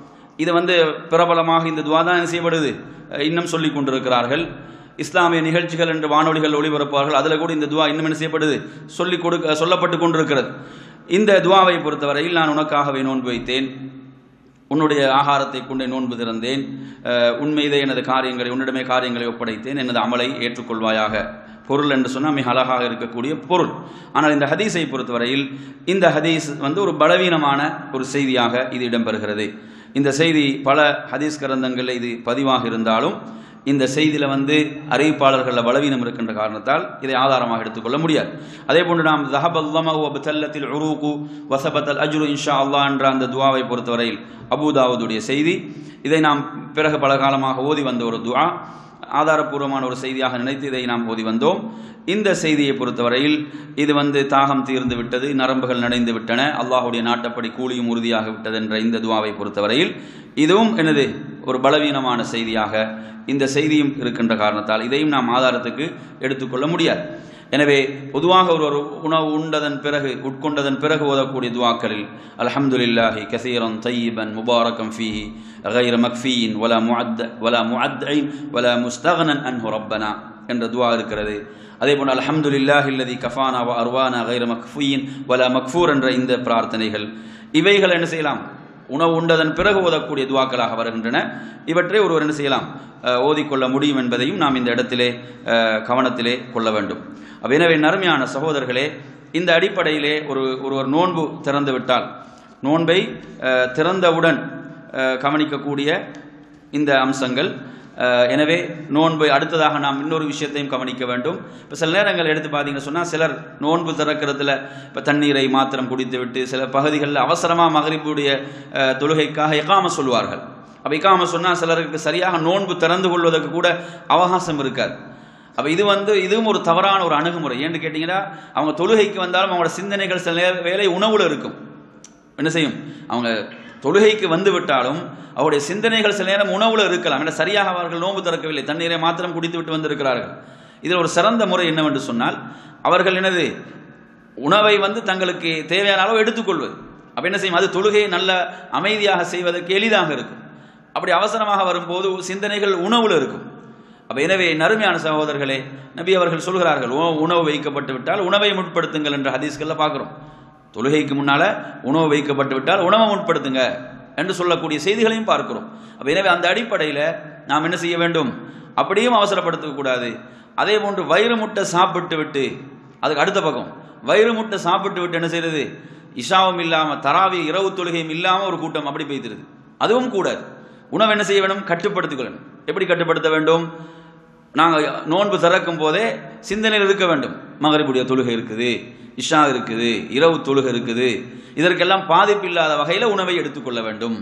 இது வந்து பிரபலமாக இந்த துவா தான் என்ன செய்யப்படுது அஹ் இன்னும் சொல்லிக் கொண்டிருக்கிறார்கள் இஸ்லாமிய நிகழ்ச்சிகள் என்று வானொலிகள் ஒளிபரப்பார்கள் அதில் கூட இந்த துவா இன்னும் என்ன செய்யப்படுது சொல்லிக் கொடுக்க சொல்லப்பட்டு கொண்டிருக்கிறது இந்த துவாவை பொறுத்தவரையில் நான் உனக்காகவே நோன்பு வைத்தேன் உன்னுடைய ஆகாரத்தை கொண்டு நோன்பு திறந்தேன் அஹ் உன் மீதே எனது காரியங்களை உன்னிடமே காரியங்களை ஒப்படைத்தேன் எனது அமலை ஏற்றுக்கொள்வாயாக பொருள் என்று சொன்னால் மிக அழகாக இருக்கக்கூடிய பொருள் ஆனால் இந்த ஹதீஸை பொறுத்தவரையில் இந்த ஹதீஸ் வந்து ஒரு பலவீனமான ஒரு செய்தியாக இது இடம்பெறுகிறது இந்த செய்தி பல ஹதீஸ் கிரந்தங்களில் இது பதிவாக இருந்தாலும் இந்த செய்தியில் வந்து அறிவிப்பாளர்களில் பலவீனம் இருக்கின்ற காரணத்தால் இதை ஆதாரமாக எடுத்துக்கொள்ள முடியாது அதே போன்று நாம் ஜஹபல்லம வபத்தல்லத்தில் உருகு வசபத்தல் அஜ்ரு இன்ஷா அல்லாஹ் என்ற அந்த துவாவை பொறுத்தவரையில் அபுதாவுதுடைய செய்தி இதை நாம் பிறகு பல காலமாக ஓதி வந்த ஒரு துவா ஆதாரப்பூர்வமான ஒரு செய்தியாக நினைத்து இதை நாம் ஓதி வந்தோம் இந்த செய்தியை பொறுத்தவரையில் இது வந்து தாகம் தீர்ந்து விட்டது நரம்புகள் நனைந்து விட்டன அல்லாஹுடைய நாட்டப்படி கூலியும் உறுதியாக விட்டது என்ற இந்த துவாவை பொறுத்தவரையில் இதுவும் எனது ஒரு பலவீனமான செய்தியாக இந்த செய்தியும் இருக்கின்ற காரணத்தால் இதையும் நாம் ஆதாரத்துக்கு எடுத்துக்கொள்ள முடியாது எனவே பொதுவாக ஒரு ஒரு உணவு உண்டதன் பிறகு உட்கொண்டதன் பிறகு ஓதக்கூடிய துவாக்களில் அல்ஹம்துலில்லாஹி கசீரன் தையிபன் முபாரகம் ஃபீஹி غير مكفين ولا معد ولا معدعين ولا مستغنى عنه ربنا என்ற துவா இருக்கிறது அதே போன்று அல்ஹம்துலில்லாஹி அல்லதி கஃபானா வ அர்வானா கைர மக்ஃபீன் வலா மக்ஃபூர் என்ற இந்த பிரார்த்தனைகள் இவைகள் என்ன செய்யலாம் உணவு உண்டதன் பிறகு ஓதக்கூடிய துவாக்களாக வருகின்றன இவற்றை ஒருவர் என்ன செய்யலாம் அஹ், ஓதிக்கொள்ள முடியும் என்பதையும் நாம் இந்த இடத்திலே அஹ், கவனத்திலே கொள்ள வேண்டும் அப்ப எனவே நறுமையான சகோதரர்களே இந்த அடிப்படையிலே ஒரு ஒருவர் நோன்பு திறந்து விட்டால் நோன்பை அஹ், திறந்தவுடன் அஹ், கவனிக்கக்கூடிய இந்த அம்சங்கள் அஹ், எனவே நோன்பை அடுத்ததாக நாம் இன்னொரு விஷயத்தையும் கவனிக்க வேண்டும் இப்போ சில நேரங்கள் எடுத்து பார்த்தீங்கன்னு சொன்னால் சிலர் நோன்பு திறக்கிறதுல இப்போ தண்ணீரை மாத்திரம் குடித்து விட்டு சில பகுதிகளில் அவசரமாக மகரிப்புடைய அஹ், தொழுகைக்காக எகாம சொல்வார்கள் அப்போ இக்காம சொன்னால் சிலருக்கு சரியாக நோன்பு திறந்து கொள்வதற்கு கூட அவகாசம் இருக்காது அப்போ இது வந்து இதுவும் ஒரு தவறான ஒரு அணுகுமுறை ஏன்னு கேட்டிங்கன்னா அவங்க தொழுகைக்கு வந்தாலும் அவங்களோட சிந்தனைகள் சில நேர வேலை உணவுல இருக்கும் என்ன செய்யும் அவங்க தொழுகைக்கு வந்து விட்டாலும் அவருடைய சிந்தனைகள் சில நேரம் உணவுல இருக்கலாம் ஏன்னா சரியாக அவர்கள் நோன்பு திறக்கவில்லை தண்ணீரை மாத்திரம் குடித்து விட்டு வந்திருக்கிறார்கள் இதில் ஒரு சிறந்த முறை என்னவென்று சொன்னால் அவர்கள் என்னது உணவை வந்து தங்களுக்கு தேவையான அளவு எடுத்துக்கொள்வது அப்போ என்ன செய்யும் அது தொழுகையை நல்ல அமைதியாக செய்வதற்கு எளிதாக இருக்கும் அப்படி அவசரமாக வரும்போது சிந்தனைகள் உணவுல இருக்கும் அப்ப எனவே நறுமையான சகோதரர்களே நபி அவர்கள் சொல்கிறார்கள் உணவு உணவு வைக்கப்பட்டு விட்டால் உணவை முற்படுத்துங்கள் என்ற ஹதீஸ்களில் பார்க்குறோம் தொழுகைக்கு முன்னால உணவு வைக்கப்பட்டு விட்டால் உணவை முற்படுத்துங்க என்று சொல்லக்கூடிய செய்திகளையும் பார்க்கிறோம் அப்ப எனவே அந்த அடிப்படையில் நாம் என்ன செய்ய வேண்டும் அப்படியும் அவசரப்படுத்த கூடாது அதே போன்று வயிறு முட்டை சாப்பிட்டு விட்டு அதுக்கு அடுத்த பக்கம் வயிறு முட்டை சாப்பிட்டு விட்டு என்ன செய்யறது இஷாவும் இல்லாம தராவி இரவு தொழுகையும் இல்லாம ஒரு கூட்டம் அப்படி பெய்திருது அதுவும் கூடாது உணவு என்ன செய்ய வேண்டும் கட்டுப்படுத்திக் கொள்ளணும் எப்படி கட்டுப்படுத்த வேண்டும் நாங்கள் நோன்பு திறக்கும் போதே சிந்தனையில் இருக்க வேண்டும் மகரிபுடைய தொழுகை இருக்குது இஷா இருக்குது இரவு தொழுகை இருக்குது இதற்கெல்லாம் பாதிப்பு இல்லாத வகையில் உணவை எடுத்துக்கொள்ள வேண்டும்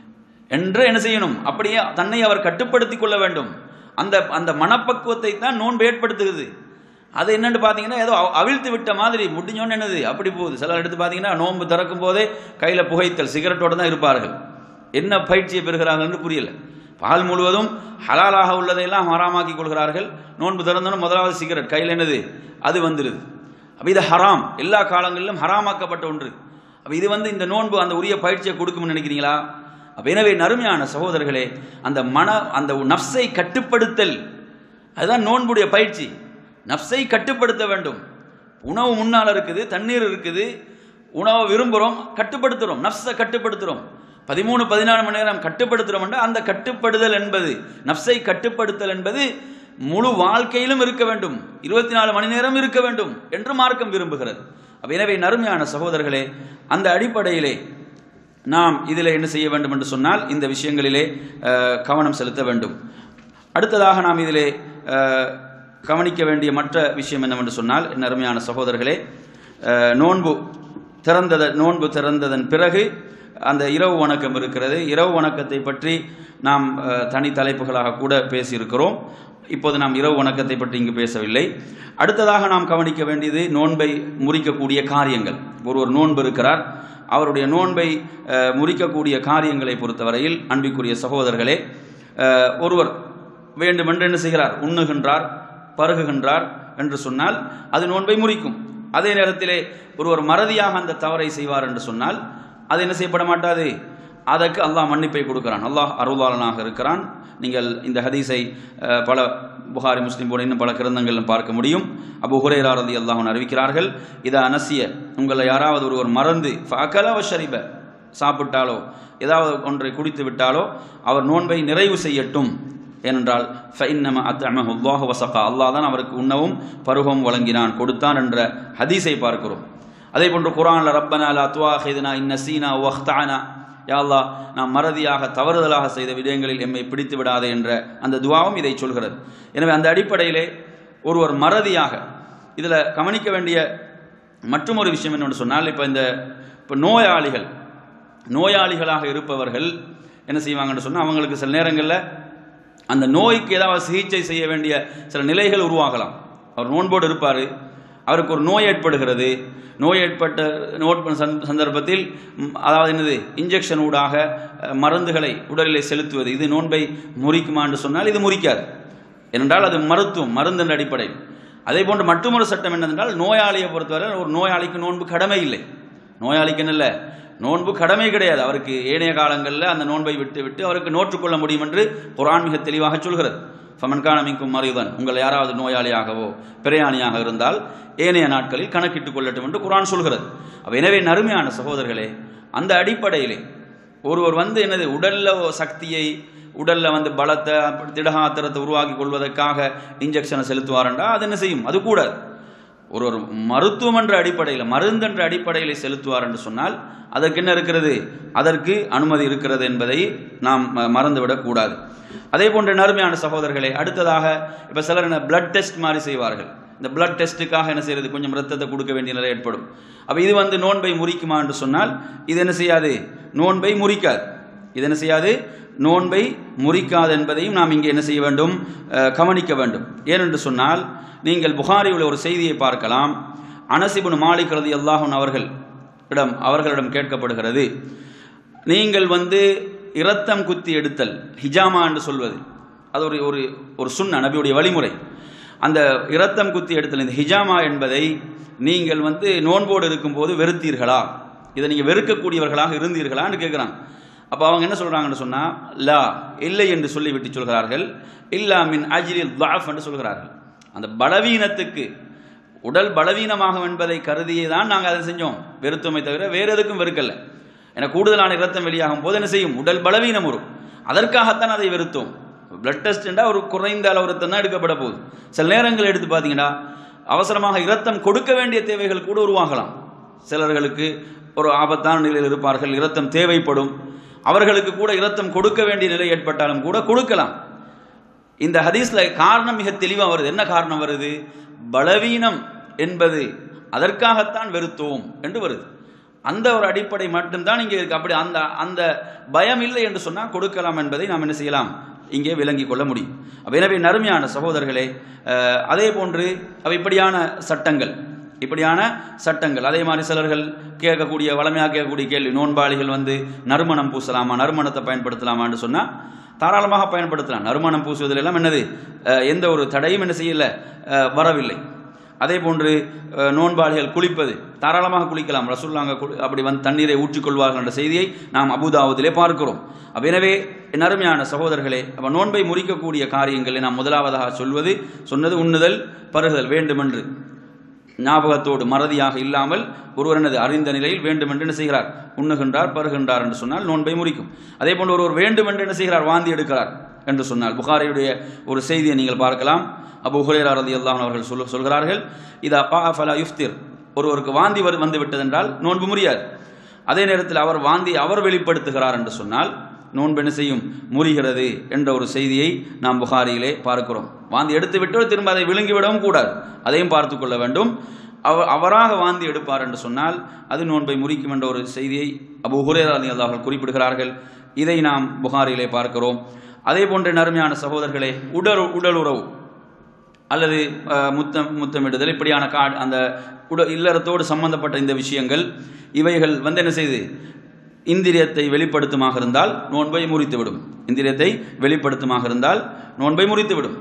என்று என்ன செய்யணும் அப்படியே தன்னை அவர் கட்டுப்படுத்திக் கொள்ள வேண்டும் அந்த அந்த மனப்பக்குவத்தை தான் நோன்பு ஏற்படுத்துகிறது அது என்னன்னு பார்த்தீங்கன்னா ஏதோ அவ- அவிழ்த்து விட்ட மாதிரி முடிஞ்சோன்னு என்னது அப்படி போகுது சிலர் எடுத்து பார்த்தீங்கன்னா நோன்பு திறக்கும் போதே கையில் புகைத்தல் சிகரெட்டோட தான் இருப்பார்கள் என்ன பயிற்சியை பெறுகிறார்கள் என்று புரியல பால் முழுவதும் ஹலாலாக உள்ளதையெல்லாம் ஹராமாக்கி கொள்கிறார்கள் நோன்பு திறந்தோன்னு முதலாவது சிகரெட் கையில் என்னது அது வந்துடுது அப்போ இது ஹராம் எல்லா காலங்களிலும் ஹராமாக்கப்பட்ட ஒன்று அப்போ இது வந்து இந்த நோன்பு அந்த உரிய பயிற்சியை கொடுக்கும்னு நினைக்கிறீங்களா அப்போ எனவே நறுமையான சகோதரர்களே அந்த மன அந்த நஃப்ஸை கட்டுப்படுத்தல் அதுதான் நோன்புடைய பயிற்சி நஃப்ஸை கட்டுப்படுத்த வேண்டும் உணவு முன்னால் இருக்குது தண்ணீர் இருக்குது உணவை விரும்புகிறோம் கட்டுப்படுத்துகிறோம் நஃப்ஸை கட்டுப்படுத்துகிறோம் பதிமூணு பதினாலு மணி நேரம் கட்டுப்படுத்துகிறோம்னா அந்த கட்டுப்படுதல் என்பது நஃப்ஸை கட்டுப்படுத்தல் என்பது முழு வாழ்க்கையிலும் இருக்க வேண்டும் இருபத்தி நாலு மணி நேரம் இருக்க வேண்டும் என்று மார்க்கம் விரும்புகிறது அப்ப எனவே நறுமையான சகோதரர்களே அந்த அடிப்படையிலே நாம் இதில் என்ன செய்ய வேண்டும் என்று சொன்னால் இந்த விஷயங்களிலே அஹ், கவனம் செலுத்த வேண்டும் அடுத்ததாக நாம் இதிலே அஹ், கவனிக்க வேண்டிய மற்ற விஷயம் என்னவென்று சொன்னால் என் அருமையான சகோதரர்களே அஹ், நோன்பு திறந்தத நோன்பு திறந்ததன் பிறகு அந்த இரவு வணக்கம் இருக்கிறது இரவு வணக்கத்தை பற்றி நாம் அஹ், தனி தலைப்புகளாக கூட பேசியிருக்கிறோம் இப்போது நாம் இரவு வணக்கத்தை பற்றி இங்கு பேசவில்லை அடுத்ததாக நாம் கவனிக்க வேண்டியது நோன்பை முறிக்கக்கூடிய காரியங்கள் ஒருவர் நோன்பு இருக்கிறார் அவருடைய நோன்பை அஹ், முறிக்கக்கூடிய காரியங்களை பொறுத்தவரையில் அன்பிற்குரிய சகோதரர்களே அஹ், ஒருவர் வேண்டுமென்று என்ன செய்கிறார் உண்ணுகின்றார் பருகுகின்றார் என்று சொன்னால் அது நோன்பை முறிக்கும் அதே நேரத்திலே ஒருவர் மறதியாக அந்த தவறை செய்வார் என்று சொன்னால் அது என்ன செய்யப்பட மாட்டாது அதற்கு அல்லாஹ் மன்னிப்பை கொடுக்கிறான் அல்லாஹ் அருளாளனாக இருக்கிறான் நீங்கள் இந்த ஹதீஸை அஹ், பல புகாரி முஸ்லிம் போல இன்னும் பல கிரந்தங்களிலும் பார்க்க முடியும் அபு ஹுரேரா ரதி அல்லாஹன் அறிவிக்கிறார்கள் இதை அனசிய உங்களை யாராவது ஒருவர் மறந்து ஃபஅகல ஷரிப சாப்பிட்டாலோ ஏதாவது ஒன்றை குடித்து விட்டாலோ அவர் நோன்பை நிறைவு செய்யட்டும் ஏனென்றால் ஃபைன்னம அத்அமஹு அல்லாஹு வசகா அல்லாஹ் தான் அவருக்கு உண்ணவும் பருவம் வழங்கினான் கொடுத்தான் என்ற ஹதீஸை பார்க்கிறோம் அதே போன்று குரான்ல ரப்பனா லா துவாஹிதுனா இன் நசீனா வஹ்தானா யா அல்லாஹ் நாம் மறதியாக தவறுதலாக செய்த விடயங்களில் எம்மை பிடித்து விடாதே என்ற அந்த துவாவும் இதை சொல்கிறது எனவே அந்த அடிப்படையிலே ஒருவர் மறதியாக இதில் கவனிக்க வேண்டிய மற்றொரு விஷயம் என்னென்னு சொன்னால் இப்போ இந்த இப்போ நோயாளிகள் நோயாளிகளாக இருப்பவர்கள் என்ன செய்வாங்கன்னு சொன்னால் அவங்களுக்கு சில நேரங்களில் அந்த நோய்க்கு ஏதாவது சிகிச்சை செய்ய வேண்டிய சில நிலைகள் உருவாகலாம் அவர் நோன்போடு இருப்பார் அவருக்கு ஒரு நோய் ஏற்படுகிறது நோய் ஏற்பட்ட நோட் சந்த- சந்தர்ப்பத்தில் ம், அதாவது என்னது இன்ஜெக்ஷன் ஊடாக அஹ், மருந்துகளை உடலிலே செலுத்துவது இது நோன்பை முறிக்குமா என்று சொன்னால் இது முறிக்காது ஏனென்றால் அது மருத்துவம் மருந்தின் அடிப்படையில் அதே போன்று மற்றொரு சட்டம் என்னவென்றால் நோயாளியை பொறுத்தவரை ஒரு நோயாளிக்கு நோன்பு கடமை இல்லை நோயாளிக்கு இல்லை நோன்பு கடமை கிடையாது அவருக்கு ஏனைய காலங்களில் அந்த நோன்பை விட்டு விட்டு அவருக்கு நோற்றுக்கொள்ள முடியும் என்று குர்ஆன் மிக தெளிவாக சொல்கிறது ஃபமன்கான மின்கும் மறியுதன் உங்கள் யாராவது நோயாளியாகவோ பிரயாணியாக இருந்தால் ஏனைய நாட்களில் கணக்கிட்டுக் கொள்ளட்டும் என்று குர்ஆன் சொல்கிறது அப்ப எனவே நறுமையான சகோதரர்களே அந்த அடிப்படையிலே ஒருவர் வந்து என்னது உடல்ல சக்தியை உடல்ல வந்து பலத்தை திடகாத்திரத்தை உருவாக்கி கொள்வதற்காக இன்ஜெக்ஷனை செலுத்துவாரண்டா அது என்ன செய்யும் அது கூடாது ஒரு ஒரு மருத்துவம் என்ற அடிப்படையில் மருந்து என்ற அடிப்படையில் செலுத்துவார் என்று சொன்னால் அதற்கு என்ன இருக்கிறது அதற்கு அனுமதி இருக்கிறது என்பதை நாம் ம- மறந்துவிடக் கூடாது அதே போன்ற நறுமையான சகோதரர்களே அடுத்ததாக இப்போ சிலர் என்ன பிளட் டெஸ்ட் மாதிரி செய்வார்கள் இந்த பிளட் டெஸ்ட்டுக்காக என்ன செய்யறது கொஞ்சம் ரத்தத்தை கொடுக்க வேண்டிய நிலை ஏற்படும் அப்போ இது வந்து நோன்பை முறிக்குமா என்று சொன்னால் இது என்ன செய்யாது நோன்பை முறிக்காது இது என்ன செய்யாது நோன்பை முறிக்காது என்பதையும் நாம் இங்கே என்ன செய்ய வேண்டும் அஹ், கவனிக்க வேண்டும் ஏனென்று சொன்னால் நீங்கள் புகாரியில் ஒரு செய்தியை பார்க்கலாம் அனசிபுன் மாலிக் ரதி அல்லாஹன் அவர்கள் இடம் அவர்களிடம் கேட்கப்படுகிறது நீங்கள் வந்து இரத்தம் குத்தி எடுத்தல் ஹிஜாமா என்று சொல்வது அது ஒரு ஒரு ஒரு சுன்ன நபியுடைய வழிமுறை அந்த இரத்தம் குத்தி எடுத்தல் இந்த ஹிஜாமா என்பதை நீங்கள் வந்து நோன்போடு இருக்கும்போது வெறுத்தீர்களா இதை நீங்கள் வெறுக்கக்கூடியவர்களாக இருந்தீர்களான்னு கேட்குறாங்க அப்போ அவங்க என்ன சொல்கிறாங்கன்னு சொன்னால் லா இல்லை என்று சொல்லிவிட்டு சொல்கிறார்கள் இல்லா மின் அஜிரில் தாஃப் என்று சொல்கிறார்கள் அந்த பலவீனத்துக்கு உடல் பலவீனமாகும் என்பதை கருதியே தான் நாங்கள் அதை செஞ்சோம் வெறுத்தோமை தவிர வேறு எதுக்கும் வெறுக்கல என கூடுதலான இரத்தம் வெளியாகும் போது என்ன செய்யும் உடல் பலவீனம் வரும் அதற்காகத்தான் அதை வெறுத்தோம் பிளட் டெஸ்ட்ண்டா ஒரு குறைந்த அளவு ரத்தம் தான் எடுக்கப்பட போகுது சில நேரங்கள் எடுத்து பார்த்தீங்கன்னா அவசரமாக இரத்தம் கொடுக்க வேண்டிய தேவைகள் கூட உருவாகலாம் சிலர்களுக்கு ஒரு ஆபத்தான நிலையில் இருப்பார்கள் இரத்தம் தேவைப்படும் அவர்களுக்கு கூட இரத்தம் கொடுக்க வேண்டிய நிலை ஏற்பட்டாலும் கூட கொடுக்கலாம் இந்த ஹதீஸ்ல காரணம் மிக தெளிவாக வருது என்ன காரணம் வருது பலவீனம் என்பது அதற்காகத்தான் வெறுத்தோம் என்று வருது அந்த ஒரு அடிப்படை மட்டும்தான் இங்கே இருக்கு அப்படி அந்த அந்த பயம் இல்லை என்று சொன்னால் கொடுக்கலாம் என்பதை நாம் என்ன செய்யலாம் இங்கே விளங்கிக் கொள்ள முடியும் அப்ப எனவே நறுமையான சகோதரர்களே அஹ், அதே போன்று அவை இப்படியான சட்டங்கள் இப்படியான சட்டங்கள் அதே மாதிரி சிலர்கள் கேட்கக்கூடிய வளமையாக கேட்கக்கூடிய கேள்வி நோன்பாளிகள் வந்து நறுமணம் பூசலாமா நறுமணத்தை பயன்படுத்தலாமான்னு சொன்னால் தாராளமாக பயன்படுத்தலாம் நறுமணம் பூசுவதில் எல்லாம் என்னது அஹ், எந்த ஒரு தடையும் என்ன செய்யல அஹ், வரவில்லை அதே போன்று அஹ், நோன்பாளிகள் குளிப்பது தாராளமாக குளிக்கலாம் ரசூல்லாங்க குளி- அப்படி வந்து தண்ணீரை ஊற்றிக்கொள்வார்கள் என்ற செய்தியை நாம் அபுதாபுதிலே பார்க்கிறோம் அப்ப எனவே என் அருமையான சகோதரர்களே அப்ப நோன்பை முறிக்கக்கூடிய காரியங்களை நாம் முதலாவதாக சொல்வது சொன்னது உண்ணுதல் பருகுதல் வேண்டுமென்று ஞாபகத்தோடு மறதியாக இல்லாமல் ஒருவர் எனது அறிந்த நிலையில் வேண்டுமென்று என்ன செய்கிறார் உண்ணுகின்றார் பருகின்றார் என்று சொன்னால் நோன்பை முறிக்கும் அதே போன்று ஒருவர் வேண்டுமென்று என்ன செய்கிறார் வாந்தி எடுக்கிறார் என்று சொன்னால் புகாரியுடைய ஒரு செய்தியை நீங்கள் பார்க்கலாம் அபு ஹுரேரா ரதி அல்லாஹ் அவர்கள் சொல் சொல்கிறார்கள் இதா பா ஃபலா யுஃப்திர் ஒருவருக்கு வாந்தி வரு வந்து விட்டதென்றால் நோன்பு முடியாது அதே நேரத்தில் அவர் வாந்தி அவர் வெளிப்படுத்துகிறார் என்று சொன்னால் நோன்பு என்ன செய்யும் முறிகிறது என்ற ஒரு செய்தியை நாம் புகாரியிலே பார்க்கிறோம் வாந்தி எடுத்து விட்டோடு திரும்ப அதை விழுங்கிவிடவும் கூடாது அதையும் பார்த்து கொள்ள வேண்டும் அவர் அவராக வாந்தி எடுப்பார் என்று சொன்னால் அது நோன்பை முறிக்கும் என்ற ஒரு செய்தியை அபு ஹுரேரா அவர்கள் குறிப்பிடுகிறார்கள் இதை நாம் புகாரியிலே பார்க்கிறோம் அதே போன்ற நறுமையான சகோதரர்களே உடல் உடல் உறவு அல்லது அஹ், முத்தம் முத்தமிடுதல் இப்படியான கா அந்த உட இல்லறத்தோடு சம்பந்தப்பட்ட இந்த விஷயங்கள் இவைகள் வந்து என்ன செய்யுது இந்திரியத்தை வெளிப்படுத்துமாக இருந்தால் நோன்பை முறித்துவிடும் இந்திரியத்தை வெளிப்படுத்துமாக இருந்தால் நோன்பை முறித்துவிடும்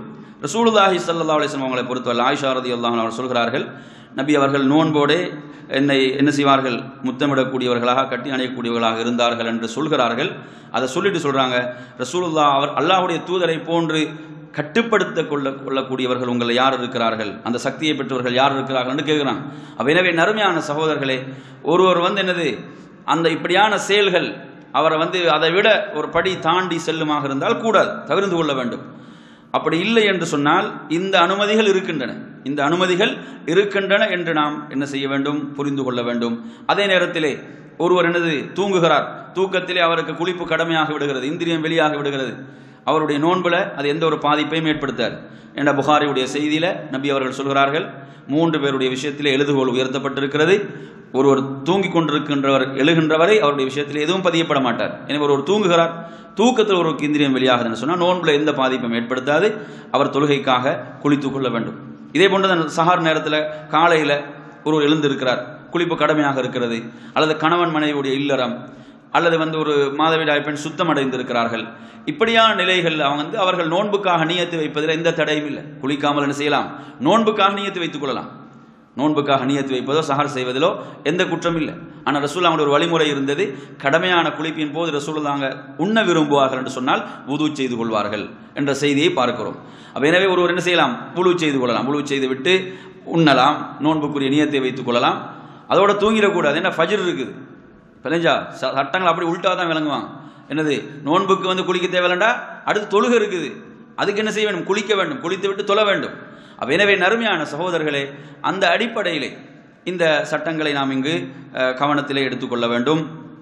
ரசூலுல்லாஹி ஸல்லல்லாஹு அலைஹி வஸல்லம் அவங்களை பொறுத்தவரை ஆயிஷா ரதியல்லாஹு அவர் சொல்கிறார்கள் நபி அவர்கள் நோன்போடே என்னை என்ன செய்வார்கள் முத்தமிடக்கூடியவர்களாக கட்டி அணையக்கூடியவர்களாக இருந்தார்கள் என்று சொல்கிறார்கள் அதை சொல்லிட்டு சொல்றாங்க ரசூலுல்லா அவர் அல்லாஹ்வுடைய தூதரை போன்று கட்டுப்படுத்த கொள்ள கொள்ளக்கூடியவர்கள் உங்களை யார் இருக்கிறார்கள் அந்த சக்தியை பெற்றவர்கள் யார் இருக்கிறார்கள் என்று கேட்கிறாங்க அப்ப எனவே நறுமையான சகோதரர்களே ஒருவர் வந்து என்னது அந்த இப்படியான செயல்கள் அவரை வந்து அதை விட ஒரு படி தாண்டி செல்லுமாக இருந்தால் கூடாது தவிர்த்து கொள்ள வேண்டும் அப்படி இல்லை என்று சொன்னால் இந்த அனுமதிகள் இருக்கின்றன இந்த அனுமதிகள் இருக்கின்றன என்று நாம் என்ன செய்ய வேண்டும் புரிந்து கொள்ள வேண்டும் அதே நேரத்திலே ஒருவர் என்னது தூங்குகிறார் தூக்கத்திலே அவருக்கு குளிப்பு கடமையாக விடுகிறது இந்திரியம் வெளியாக விடுகிறது அவருடைய நோன்புல அது எந்த ஒரு பாதிப்பையும் ஏற்படுத்தாது என்ற புகாரியுடைய செய்தியில நபி அவர்கள் சொல்கிறார்கள் மூன்று பேருடைய விஷயத்திலே எழுதுகோல் உயர்த்தப்பட்டிருக்கிறது ஒருவர் தூங்கிக் கொண்டிருக்கின்றவர் எழுகின்றவரை அவருடைய விஷயத்தில் எதுவும் பதியப்பட மாட்டார் எனவே ஒருவர் தூங்குகிறார் தூக்கத்தில் ஒருவருக்கு இந்திரியம் வெளியாகுதுன்னு சொன்னால் நோன்புல எந்த பாதிப்பும் ஏற்படுத்தாது அவர் தொழுகைக்காக குளித்துக் கொள்ள வேண்டும் இதே போன்று தான் சஹார் நேரத்தில் காலையில் ஒருவர் எழுந்திருக்கிறார் குளிப்பு கடமையாக இருக்கிறது அல்லது கணவன் மனைவியுடைய இல்லறம் அல்லது வந்து ஒரு மாதவிடாய் பெண் சுத்தம் அடைந்திருக்கிறார்கள் இப்படியான நிலைகள் அவங்க வந்து அவர்கள் நோன்புக்காக நியத்து வைப்பதில் எந்த தடையும் இல்லை குளிக்காமல் என்ன செய்யலாம் நோன்புக்காக நியத்து வைத்துக் கொள்ளலாம் நோன்புக்காக நியத்து வைப்பதோ சஹர் செய்வதிலோ எந்த குற்றம் இல்லை ஆனால் ரசூல்லாவோட ஒரு வழிமுறை இருந்தது கடமையான குளிப்பின் போது ரசூல்லாங்க உண்ண விரும்புவார்கள் என்று சொன்னால் உது செய்து கொள்வார்கள் என்ற செய்தியை பார்க்கிறோம் அப்ப எனவே ஒருவர் என்ன செய்யலாம் புழு செய்து கொள்ளலாம் புழு செய்து விட்டு உண்ணலாம் நோன்புக்குரிய நியத்தை வைத்துக் கொள்ளலாம் அதோட தூங்கிடக்கூடாது என்ன ஃபஜர் இருக்குது பிழைஞ்சா சட்டங்கள் அப்படி உள்டா தான் விளங்குவாங்க என்னது நோன்புக்கு வந்து குளிக்க தேவையில்லண்டா அடுத்து தொழுகை இருக்குது அதுக்கு என்ன செய்ய வேண்டும் குளிக்க வேண்டும் குளித்து விட்டு தொழ வேண்டும் அப்ப எனவே நறுமையான சகோதரர்களே அந்த அடிப்படையிலே இந்த சட்டங்களை நாம் இங்கு அஹ், கவனத்திலே எடுத்துக்கொள்ள வேண்டும்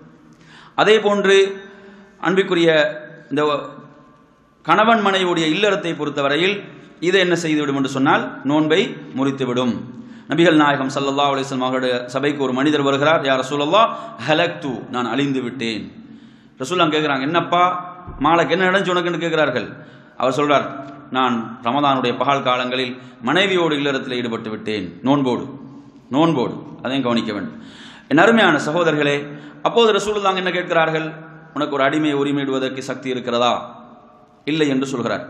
அதே போன்று அன்பிற்குரிய இந்த கணவன் மனைவியுடைய இல்லறத்தை பொறுத்தவரையில் இதை என்ன செய்துவிடும் என்று சொன்னால் நோன்பை முறித்துவிடும் நபிகள் நாயகம் ஸல்லல்லாஹு அலைஹி வஸல்லம் அவர்களுடைய சபைக்கு ஒரு மனிதர் வருகிறார் யார் ரசூலல்லா ஹலக்து நான் அழிந்து விட்டேன் ரசூல்லாம் கேட்குறாங்க என்னப்பா மாலைக்கு என்ன நடந்துச்சு உனக்குன்னு கேட்கிறார்கள் அவர் சொல்றார் நான் ரமதானுடைய பகல் காலங்களில் மனைவியோடு இல்லறத்தில் ஈடுபட்டு விட்டேன் நோன்போடு நோன்போடு அதையும் கவனிக்க வேண்டும் என் அருமையான சகோதரர்களே அப்போது ரசூலுல்லாங்க என்ன கேட்கிறார்கள் உனக்கு ஒரு அடிமையை உரிமையிடுவதற்கு சக்தி இருக்கிறதா இல்லை என்று சொல்கிறார்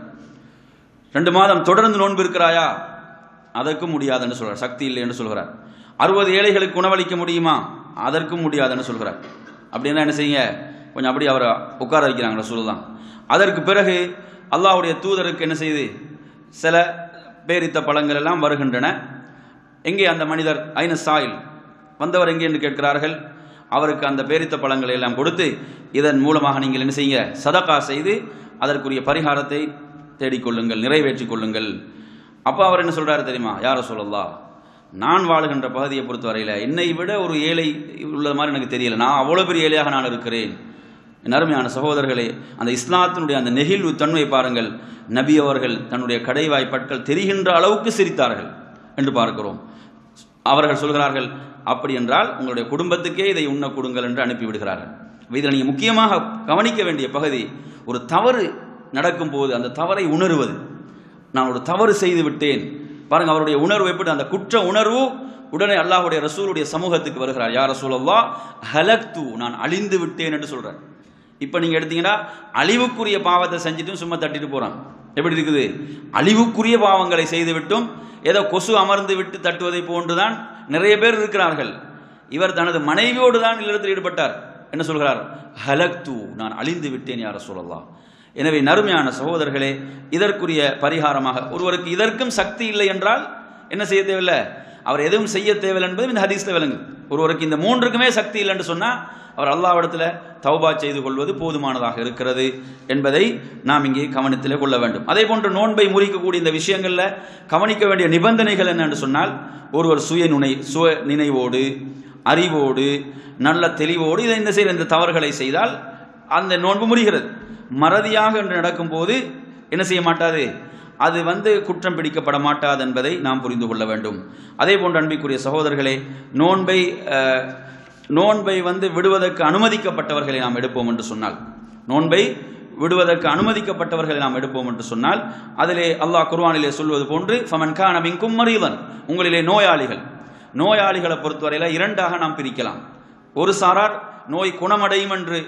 ரெண்டு மாதம் தொடர்ந்து நோன்பு இருக்கிறாயா அதற்கும் முடியாது என்று சொல்கிறார் சக்தி இல்லை என்று சொல்கிறார் அறுபது ஏழைகளுக்கு உணவளிக்க முடியுமா அதற்கும் முடியாதுன்னு சொல்கிறார் அப்படின்னா என்ன செய்யுங்க கொஞ்சம் அப்படி அவரை உட்கார வைக்கிறாங்க ரசூல் தான் அதற்கு பிறகு அல்லாஹ்வுடைய தூதருக்கு என்ன செய்யுது சில பேரித்த பழங்கள் எல்லாம் வருகின்றன எங்கே அந்த மனிதர் ஐன சாயில் வந்தவர் எங்கே என்று கேட்கிறார்கள் அவருக்கு அந்த பேரித்த பழங்களை எல்லாம் கொடுத்து இதன் மூலமாக நீங்கள் என்ன செய்யுங்க சதகா செய்து அதற்குரிய பரிகாரத்தை தேடிக்கொள்ளுங்கள் நிறைவேற்றிக் கொள்ளுங்கள் அப்போ அவர் என்ன சொல்றாரு தெரியுமா யார சொல்லலா நான் வாழுகின்ற பகுதியை பொறுத்தவரையில் என்னை விட ஒரு ஏழை உள்ள மாதிரி எனக்கு தெரியல நான் அவ்வளோ பெரிய ஏழையாக நான் இருக்கிறேன் என் அருமையான சகோதரர்களே அந்த இஸ்லாத்தினுடைய அந்த நெகிழ்வு தன்மை பாருங்கள் நபி அவர்கள் தன்னுடைய கடைவாய் பற்கள் தெரிகின்ற அளவுக்கு சிரித்தார்கள் என்று பார்க்கிறோம் அவர்கள் சொல்கிறார்கள் அப்படி என்றால் உங்களுடைய குடும்பத்துக்கே இதை உண்ண கொடுங்கள் என்று அனுப்பிவிடுகிறார்கள் இதில் நீங்கள் முக்கியமாக கவனிக்க வேண்டிய பகுதி ஒரு தவறு நடக்கும் போது அந்த தவறை உணருவது நான் ஒரு தவறு செய்து விட்டேன் பாருங்க அவருடைய உணர்வு எப்படி அந்த குற்ற உணர்வு உடனே அல்லாஹ்வுடைய ரசூலுடைய சமூகத்துக்கு வருகிறார் யார் ரசூலல்லா ஹலக்து நான் அழிந்து விட்டேன் என்று சொல்றார் இப்போ நீங்க எடுத்தீங்கன்னா அழிவுக்குரிய பாவத்தை செஞ்சுட்டும் சும்மா தட்டிட்டு போறான் எப்படி இருக்குது அழிவுக்குரிய பாவங்களை செய்துவிட்டும் ஏதோ கொசு அமர்ந்து விட்டு தட்டுவதை போன்றுதான் நிறைய பேர் இருக்கிறார்கள் இவர் தனது மனைவியோடு தான் இல்லறத்தில் ஈடுபட்டார் என்ன சொல்கிறார் ஹலக்து நான் அழிந்து விட்டேன் யார சொல்லலாம் எனவே நறுமையான சகோதரர்களே இதற்குரிய பரிகாரமாக ஒருவருக்கு இதற்கும் சக்தி இல்லை என்றால் என்ன செய்ய தேவையில்லை அவர் எதுவும் செய்ய தேவையில்லை என்பது இந்த ஹதீஸ்ல விளங்கு ஒருவருக்கு இந்த மூன்றுக்குமே சக்தி இல்லைன்னு சொன்னா அவர் அல்லாவிடத்தில் தௌபா செய்து கொள்வது போதுமானதாக இருக்கிறது என்பதை நாம் இங்கே கவனத்திலே கொள்ள வேண்டும் அதே போன்று நோன்பை முறிக்கக்கூடிய இந்த விஷயங்களில் கவனிக்க வேண்டிய நிபந்தனைகள் என்னென்று சொன்னால் ஒருவர் சுய நுணை சுய நினைவோடு அறிவோடு நல்ல தெளிவோடு இதை இந்த செய்கிற இந்த தவறுகளை செய்தால் அந்த நோன்பு முறிகிறது மறதியாக என்று நடக்கும்போது என்ன செய்ய மாட்டாது அது வந்து குற்றம் பிடிக்கப்பட மாட்டாது என்பதை நாம் புரிந்து கொள்ள வேண்டும் அதே போன்று அன்பிற்குரிய சகோதரர்களே நோன்பை அஹ், நோன்பை வந்து விடுவதற்கு அனுமதிக்கப்பட்டவர்களை நாம் எடுப்போம் என்று சொன்னால் நோன்பை விடுவதற்கு அனுமதிக்கப்பட்டவர்களை நாம் எடுப்போம் என்று சொன்னால் அதிலே அல்லாஹ் குர்ஆனிலே சொல்வது போன்று ஃபமன் கான மின்கும் மரீதன் உங்களிலே நோயாளிகள் நோயாளிகளை பொறுத்தவரையில் இரண்டாக நாம் பிரிக்கலாம் ஒரு சாரார் நோய் குணமடையும் என்று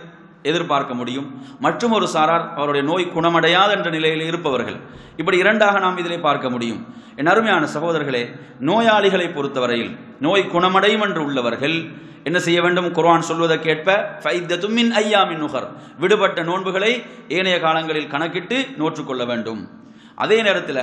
எதிர்பார்க்க முடியும் மற்றும் ஒரு சாரார் அவருடைய நோய் குணமடையாத என்ற நிலையில் இருப்பவர்கள் இப்படி இரண்டாக நாம் இதிலே பார்க்க முடியும் என் அருமையான சகோதரர்களே நோயாளிகளை பொறுத்தவரையில் நோய் குணமடையும் என்று உள்ளவர்கள் என்ன செய்ய வேண்டும் குர்ஆன் சொல்வதற்கேற்ப ஃபைத்தத்தும் மின் ஐயாமின் நுகர் விடுபட்ட நோன்புகளை ஏனைய காலங்களில் கணக்கிட்டு நோற்றுக்கொள்ள வேண்டும் அதே நேரத்தில்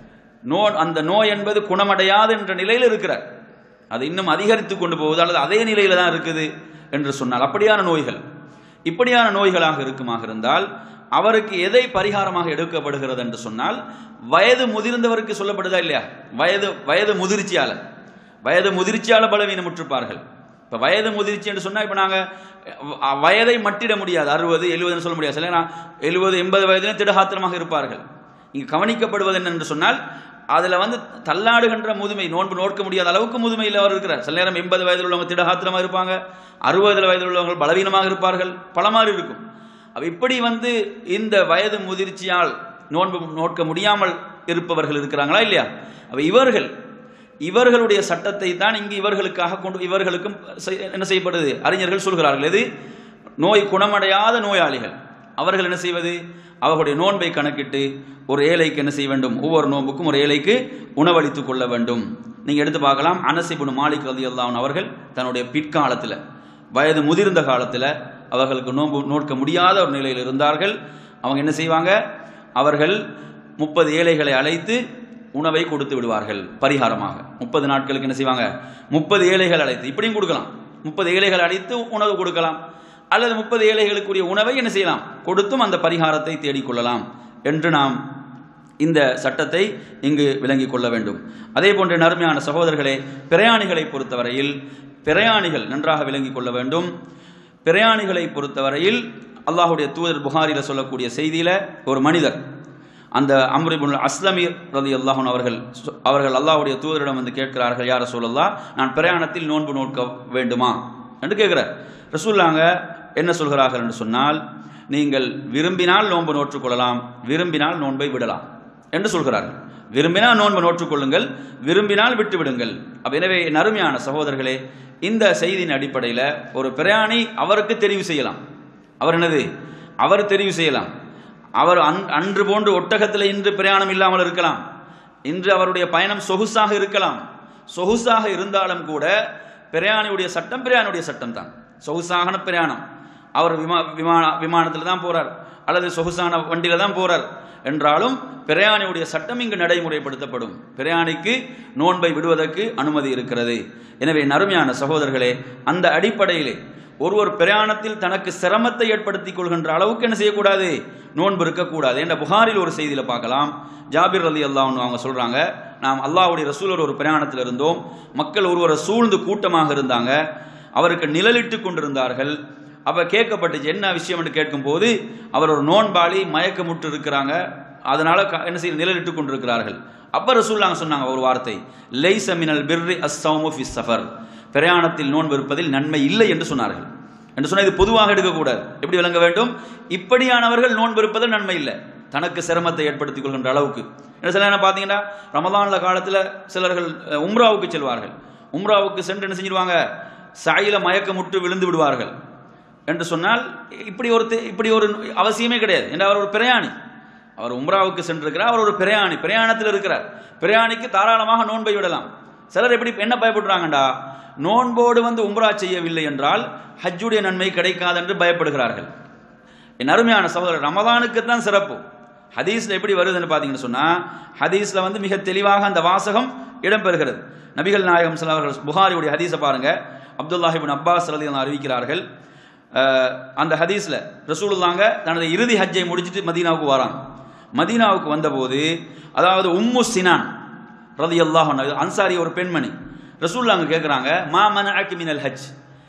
நோ அந்த நோய் என்பது குணமடையாது என்ற நிலையில் இருக்கிறார் அது இன்னும் அதிகரித்து கொண்டு போகுது அல்லது அதே நிலையில தான் இருக்குது என்று சொன்னால் அப்படியான நோய்கள் இப்படியான நோய்களாக இருக்குமாக இருந்தால் அவருக்கு எதை பரிகாரமாக எடுக்கப்படுகிறது என்று சொன்னால் வயது முதிர்ந்தவருக்கு சொல்லப்படுதா இல்லையா வயது வயது முதிர்ச்சியால வயது முதிர்ச்சியால பலவீனமுற்றிருப்பார்கள் இப்போ வயது முதிர்ச்சி என்று சொன்னால் இப்போ நாங்கள் வயதை மட்டிட முடியாது அறுபது எழுபதுன்னு சொல்ல முடியாது சில எழுபது எண்பது வயதிலும் திடகாத்திரமாக இருப்பார்கள் இங்கே கவனிக்கப்படுவது என்னென்று சொன்னால் அதில் வந்து தள்ளாடுகின்ற முதுமை நோன்பு நோக்க முடியாத அளவுக்கு முதுமையில் அவர் இருக்கிறார் சில நேரம் எண்பது வயதில் உள்ளவங்க திடகாத்திரமாக இருப்பாங்க அறுபது வயதில் உள்ளவங்க பலவீனமாக இருப்பார்கள் பல மாதிரி இருக்கும் அப்ப இப்படி வந்து இந்த வயது முதிர்ச்சியால் நோன்பு நோக்க முடியாமல் இருப்பவர்கள் இருக்கிறாங்களா இல்லையா அப்ப இவர்கள் இவர்களுடைய சட்டத்தை தான் இங்கு இவர்களுக்காக கொண்டு இவர்களுக்கும் செய்- என்ன செய்யப்படுது அறிஞர்கள் சொல்கிறார்கள் எது நோய் குணமடையாத நோயாளிகள் அவர்கள் என்ன செய்வது அவர்களுடைய நோன்பை கணக்கிட்டு ஒரு ஏழைக்கு என்ன செய்ய வேண்டும் ஒவ்வொரு நோன்புக்கும் ஒரு ஏழைக்கு உணவளித்துக் கொள்ள வேண்டும் நீங்க எடுத்து பார்க்கலாம் அனசிபுன் மாலிக் ரதி அவர்கள் தன்னுடைய பிற்காலத்தில் வயது முதிர்ந்த காலத்தில் அவர்களுக்கு நோன்பு நோக்க முடியாத ஒரு நிலையில் இருந்தார்கள் அவங்க என்ன செய்வாங்க அவர்கள் முப்பது ஏழைகளை அழைத்து உணவை கொடுத்து விடுவார்கள் பரிகாரமாக முப்பது நாட்களுக்கு என்ன செய்வாங்க முப்பது ஏழைகள் அழைத்து இப்படியும் கொடுக்கலாம் முப்பது ஏழைகள் அழைத்து உணவு கொடுக்கலாம் அல்லது முப்பது ஏழைகளுக்குரிய உணவை என்ன செய்யலாம் கொடுத்தும் அந்த பரிகாரத்தை தேடிக்கொள்ளலாம் என்று நாம் இந்த சட்டத்தை இங்கு விளங்கிக் கொள்ள வேண்டும் அதே போன்ற நறுமையான சகோதரர்களே பிரயாணிகளை பொறுத்தவரையில் பிரயாணிகள் நன்றாக விளங்கிக் கொள்ள வேண்டும் பிரயாணிகளை பொறுத்தவரையில் அல்லாஹுடைய தூதர் புகாரில சொல்லக்கூடிய செய்தியில ஒரு மனிதர் அந்த அம்ரிபுல் அஸ்லமி ரதி அல்லாஹன் அவர்கள் சொ- அவர்கள் அல்லாஹ்வுடைய தூதரிடம் வந்து கேட்கிறார்கள் யார் ரசூலல்லா நான் பிரயாணத்தில் நோன்பு நோக்க வேண்டுமா என்று கேட்கிறார் ரசூல்லாங்க என்ன சொல்கிறார்கள் என்று சொன்னால் நீங்கள் விரும்பினால் நோன்பு நோற்றுக்கொள்ளலாம் விரும்பினால் நோன்பை விடலாம் என்று சொல்கிறார்கள் விரும்பினால் நோன்பு நோற்றுக்கொள்ளுங்கள் விரும்பினால் விட்டு விடுங்கள் அப்ப எனவே என் அருமையான சகோதரர்களே இந்த செய்தியின் அடிப்படையில் ஒரு பிரயாணி அவருக்கு தெரிவு செய்யலாம் அவர் என்னது அவர் தெரிவு செய்யலாம் அவர் அன்- அன்று போன்று ஒட்டகத்தில் இன்று பிரயாணம் இல்லாமல் இருக்கலாம் இன்று அவருடைய பயணம் சொகுசாக இருக்கலாம் சொகுசாக இருந்தாலும் கூட பிரயாணியுடைய சட்டம் பிரயாணியுடைய சட்டம் தான் சொகுசான பிரயாணம் அவர் விமா விமான விமானத்தில் தான் போறார் அல்லது சொகுசான வண்டியில தான் போறார் என்றாலும் பிரயாணியுடைய சட்டம் இங்கு நடைமுறைப்படுத்தப்படும் பிரயாணிக்கு நோன்பை விடுவதற்கு அனுமதி இருக்கிறது எனவே நறுமையான சகோதரர்களே அந்த அடிப்படையிலே ஒருவர் பிரயாணத்தில் தனக்கு சிரமத்தை ஏற்படுத்திக் கொள்கின்ற அளவுக்கு என்ன செய்யக்கூடாது நோன்பு இருக்கக்கூடாது என்ற புகாரில் ஒரு செய்தியில பார்க்கலாம் ஜாபிர் அலி அல்லாஹ் அவங்க சொல்றாங்க நாம் அல்லாஹ்வுடைய ரசூலர் ஒரு பிரயாணத்தில் இருந்தோம் மக்கள் ஒருவரை சூழ்ந்து கூட்டமாக இருந்தாங்க அவருக்கு நிழலிட்டு கொண்டிருந்தார்கள் அப்ப கேட்கப்பட்டுச்சு என்ன விஷயம் என்று கேட்கும்போது அவர் ஒரு நோன்பாளி மயக்கமுற்று இருக்கிறாங்க அதனால க- என்ன செய்ய நிழலிட்டு கொண்டிருக்கிறார்கள் அப்ப ரசூல்லாங்க சொன்னாங்க ஒரு வார்த்தை லைஸ மினல் பிர்ரி அஸ்ஸௌமு ஃபி சஃபர் பிரயாணத்தில் நோன்பு இருப்பதில் நன்மை இல்லை என்று சொன்னார்கள் என்று சொன்னால் இது பொதுவாக எடுக்கக்கூடாது எப்படி விளங்க வேண்டும் இப்படியானவர்கள் நோன்பு இருப்பதில் நன்மை இல்லை தனக்கு சிரமத்தை ஏற்படுத்திக் கொள்கின்ற அளவுக்கு என்ன சில நேரம் பார்த்தீங்கன்னா ரமதான்ல காலத்தில் சிலர்கள் அஹ், உம்ராவுக்கு செல்வார்கள் உம்ராவுக்கு சென்று என்ன செஞ்சிருவாங்க சாயில மயக்கமுற்று விழுந்து விடுவார்கள் என்று சொன்னால் இப்படி ஒரு தே- இப்படி ஒரு அவசியமே கிடையாது என்று அவர் ஒரு பிரயாணி அவர் உம்ராவுக்கு சென்றிருக்கிறார் அவர் ஒரு பிரயாணி பிரயாணத்தில் இருக்கிறார் பிரயாணிக்கு தாராளமாக நோன்பை விடலாம் சிலர் எப்படி என்ன பயப்படுறாங்கடா நோன்போடு வந்து உம்ரா செய்யவில்லை என்றால் ஹஜ்ஜுடைய நன்மை கிடைக்காது என்று பயப்படுகிறார்கள் என் அருமையான சகோதரர் ரமதானுக்கு தான் சிறப்பு ஹதீஸ்ல எப்படி வருதுன்னு பார்த்தீங்கன்னு சொன்னா ஹதீஸ்ல வந்து மிக தெளிவாக அந்த வாசகம் இடம்பெறுகிறது நபிகள் நாயகம் ஸல்லல்லாஹு அலைஹி வஸல்லம் புகாரியுடைய ஹதீஸை பாருங்க அப்துல்லாஹ் இப்னு அப்பாஸ் ரலியல்லாஹு அறிவிக்கிறார்கள் அஹ், அந்த ஹதீஸ்ல ரசூலுல்லாங்க தனது இறுதி ஹஜ்ஜை முடிச்சிட்டு மதீனாவுக்கு வராங்க மதீனாவுக்கு வந்தபோது அதாவது உம்மு சினான் ரலியல்லாஹு அன்ஹா அன்சாரி ஒரு பெண்மணி ரசூலுல்லாங்க கேட்குறாங்க மா மனஅகி மினல் ஹஜ்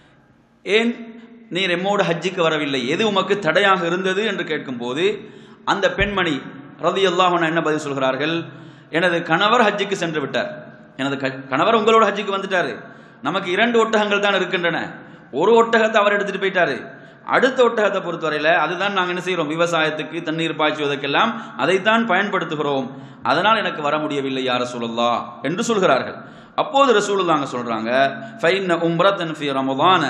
ஏன் நீர் எம்மோடு ஹஜ்ஜுக்கு வரவில்லை எது உமக்கு தடையாக இருந்தது என்று கேட்கும்போது அந்த பெண்மணி ரதி என்ன பதில் சொல்கிறார்கள் எனது கணவர் ஹஜ்ஜுக்கு சென்று விட்டார் எனது க- கணவர் உங்களோட ஹஜ்ஜுக்கு வந்துட்டாரு நமக்கு இரண்டு ஒட்டகங்கள் தான் இருக்கின்றன ஒரு ஒட்டகத்தை அவர் எடுத்துட்டு போயிட்டாரு அடுத்த ஒட்டகத்தை பொறுத்தவரையில அதுதான் நாங்கள் என்ன செய்கிறோம் விவசாயத்துக்கு தண்ணீர் பாய்ச்சுவதற்கெல்லாம் அதைத்தான் பயன்படுத்துகிறோம் அதனால் எனக்கு வர முடியவில்லை யார சொல்லல்லா என்று சொல்கிறார்கள் அப்போது ரசூலுல்லாங்க சொல்றாங்க ஃபைன்ன உம்ரத்தன் ஃபி ரமலான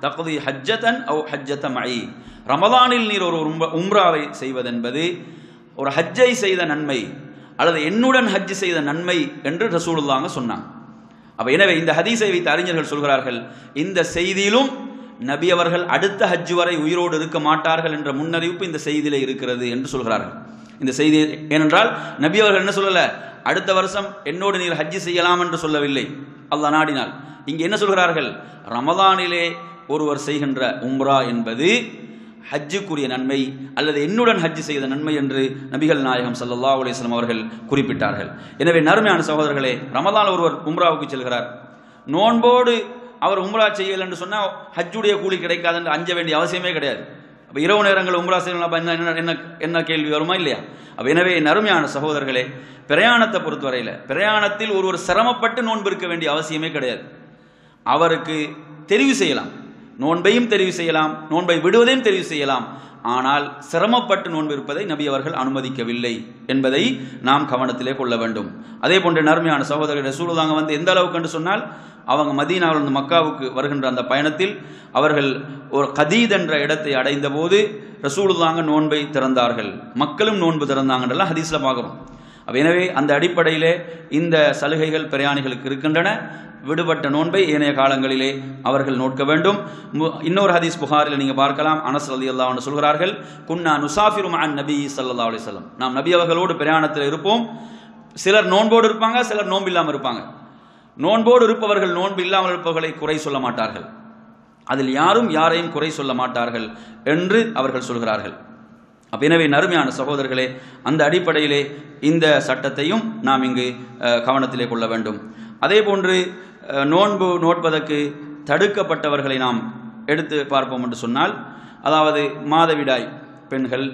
தகுதி ஹஜ்ஜதன் அவ் ஹஜ்ஜத மழை ரமதானில் நீர் ஒரு உம்ர- உம்ராவை செய்வதென்பது ஒரு ஹஜ்ஜை செய்த நன்மை அல்லது என்னுடன் ஹஜ் செய்த நன்மை என்று ரசூலுல்லாங்க சொன்னாங்க அப்ப எனவே இந்த ஹதீஸை வைத்த அறிஞர்கள் சொல்கிறார்கள் இந்த செய்தியிலும் நபி அவர்கள் அடுத்த ஹஜ் வரை உயிரோடு இருக்க மாட்டார்கள் என்ற முன்னறிவிப்பு இந்த செய்தியிலே இருக்கிறது என்று சொல்கிறார்கள் இந்த செய்தி ஏனென்றால் நபி அவர்கள் என்ன சொல்லல அடுத்த வருஷம் என்னோடு நீர் ஹஜ் செய்யலாம் என்று சொல்லவில்லை அல்லாஹ் நாடினால் இங்கே என்ன சொல்கிறார்கள் ரமதானிலே ஒருவர் செய்கின்ற உம்ரா என்பது ஹஜ்ஜுக்குரிய நன்மை அல்லது என்னுடன் ஹஜ் செய்த நன்மை என்று நபிகள் நாயகம் ஸல்லல்லாஹு அலைஹி வஸல்லம் அவர்கள் குறிப்பிட்டார்கள் எனவே நறுமையான சகோதரர்களே ரமதான் ஒருவர் உம்ராவுக்கு செல்கிறார் நோன்போடு அவர் உம்ரா செய்யல என்று சொன்னால் ஹஜ்ஜுடைய கூலி கிடைக்காது என்று அஞ்ச வேண்டிய அவசியமே கிடையாது அப்போ இரவு நேரங்கள் உம்ரா செய்யலாம் அப்ப என்ன என்ன- என்ன என்ன கேள்வி வருமா இல்லையா அப்ப எனவே நறுமையான சகோதரர்களே பிரயாணத்தை பொறுத்தவரையில் பிரயாணத்தில் ஒருவர் சிரமப்பட்டு நோன்பு இருக்க வேண்டிய அவசியமே கிடையாது அவருக்கு தெரிவு செய்யலாம் நோன்பையும் தெரிவு செய்யலாம் நோன்பை விடுவதையும் தெரிவு செய்யலாம் ஆனால் சிரமப்பட்டு நோன்பு இருப்பதை நபி அவர்கள் அனுமதிக்கவில்லை என்பதை நாம் கவனத்திலே கொள்ள வேண்டும் அதே போன்ற நறுமையான சகோதரர் ரசூலுல்லாங்க வந்து எந்த அளவுக்கு என்று சொன்னால் அவங்க மதீனாவிலிருந்து மக்காவுக்கு வருகின்ற அந்த பயணத்தில் அவர்கள் ஒரு கதீத் என்ற இடத்தை அடைந்த போது ரசூலுல்லாங்க நோன்பை திறந்தார்கள் மக்களும் நோன்பு திறந்தாங்கன்றெல்லாம் ஹதீஸ்ல பார்க்குறோம் அப்ப எனவே அந்த அடிப்படையிலே இந்த சலுகைகள் பிரயாணிகளுக்கு இருக்கின்றன விடுபட்ட நோன்பை ஏனைய காலங்களிலே அவர்கள் நோட்க வேண்டும் மு- இன்னொரு ஹதீஸ் புகாரில் நீங்க பார்க்கலாம் அனஸ் ரலி அல்லாஹ் சொல்கிறார்கள் குன்னா நுசாஃபிரு மஅன் நபி ஸல்லல்லாஹு அலைஹி வஸல்லம் நாம் நபி அவர்களோடு பிரயாணத்தில் இருப்போம் சிலர் நோன்போடு இருப்பாங்க சிலர் நோன்பு இல்லாமல் இருப்பாங்க நோன்போடு இருப்பவர்கள் நோன்பு இல்லாமல் இருப்பவர்களை குறை சொல்ல மாட்டார்கள் அதில் யாரும் யாரையும் குறை சொல்ல மாட்டார்கள் என்று அவர்கள் சொல்கிறார்கள் அப்ப எனவே நறுமையான சகோதரர்களே அந்த அடிப்படையிலே இந்த சட்டத்தையும் நாம் இங்கு அஹ், கவனத்திலே கொள்ள வேண்டும் அதே போன்று அஹ், நோன்பு நோட்பதற்கு தடுக்கப்பட்டவர்களை நாம் எடுத்து பார்ப்போம் என்று சொன்னால் அதாவது மாதவிடாய் பெண்கள்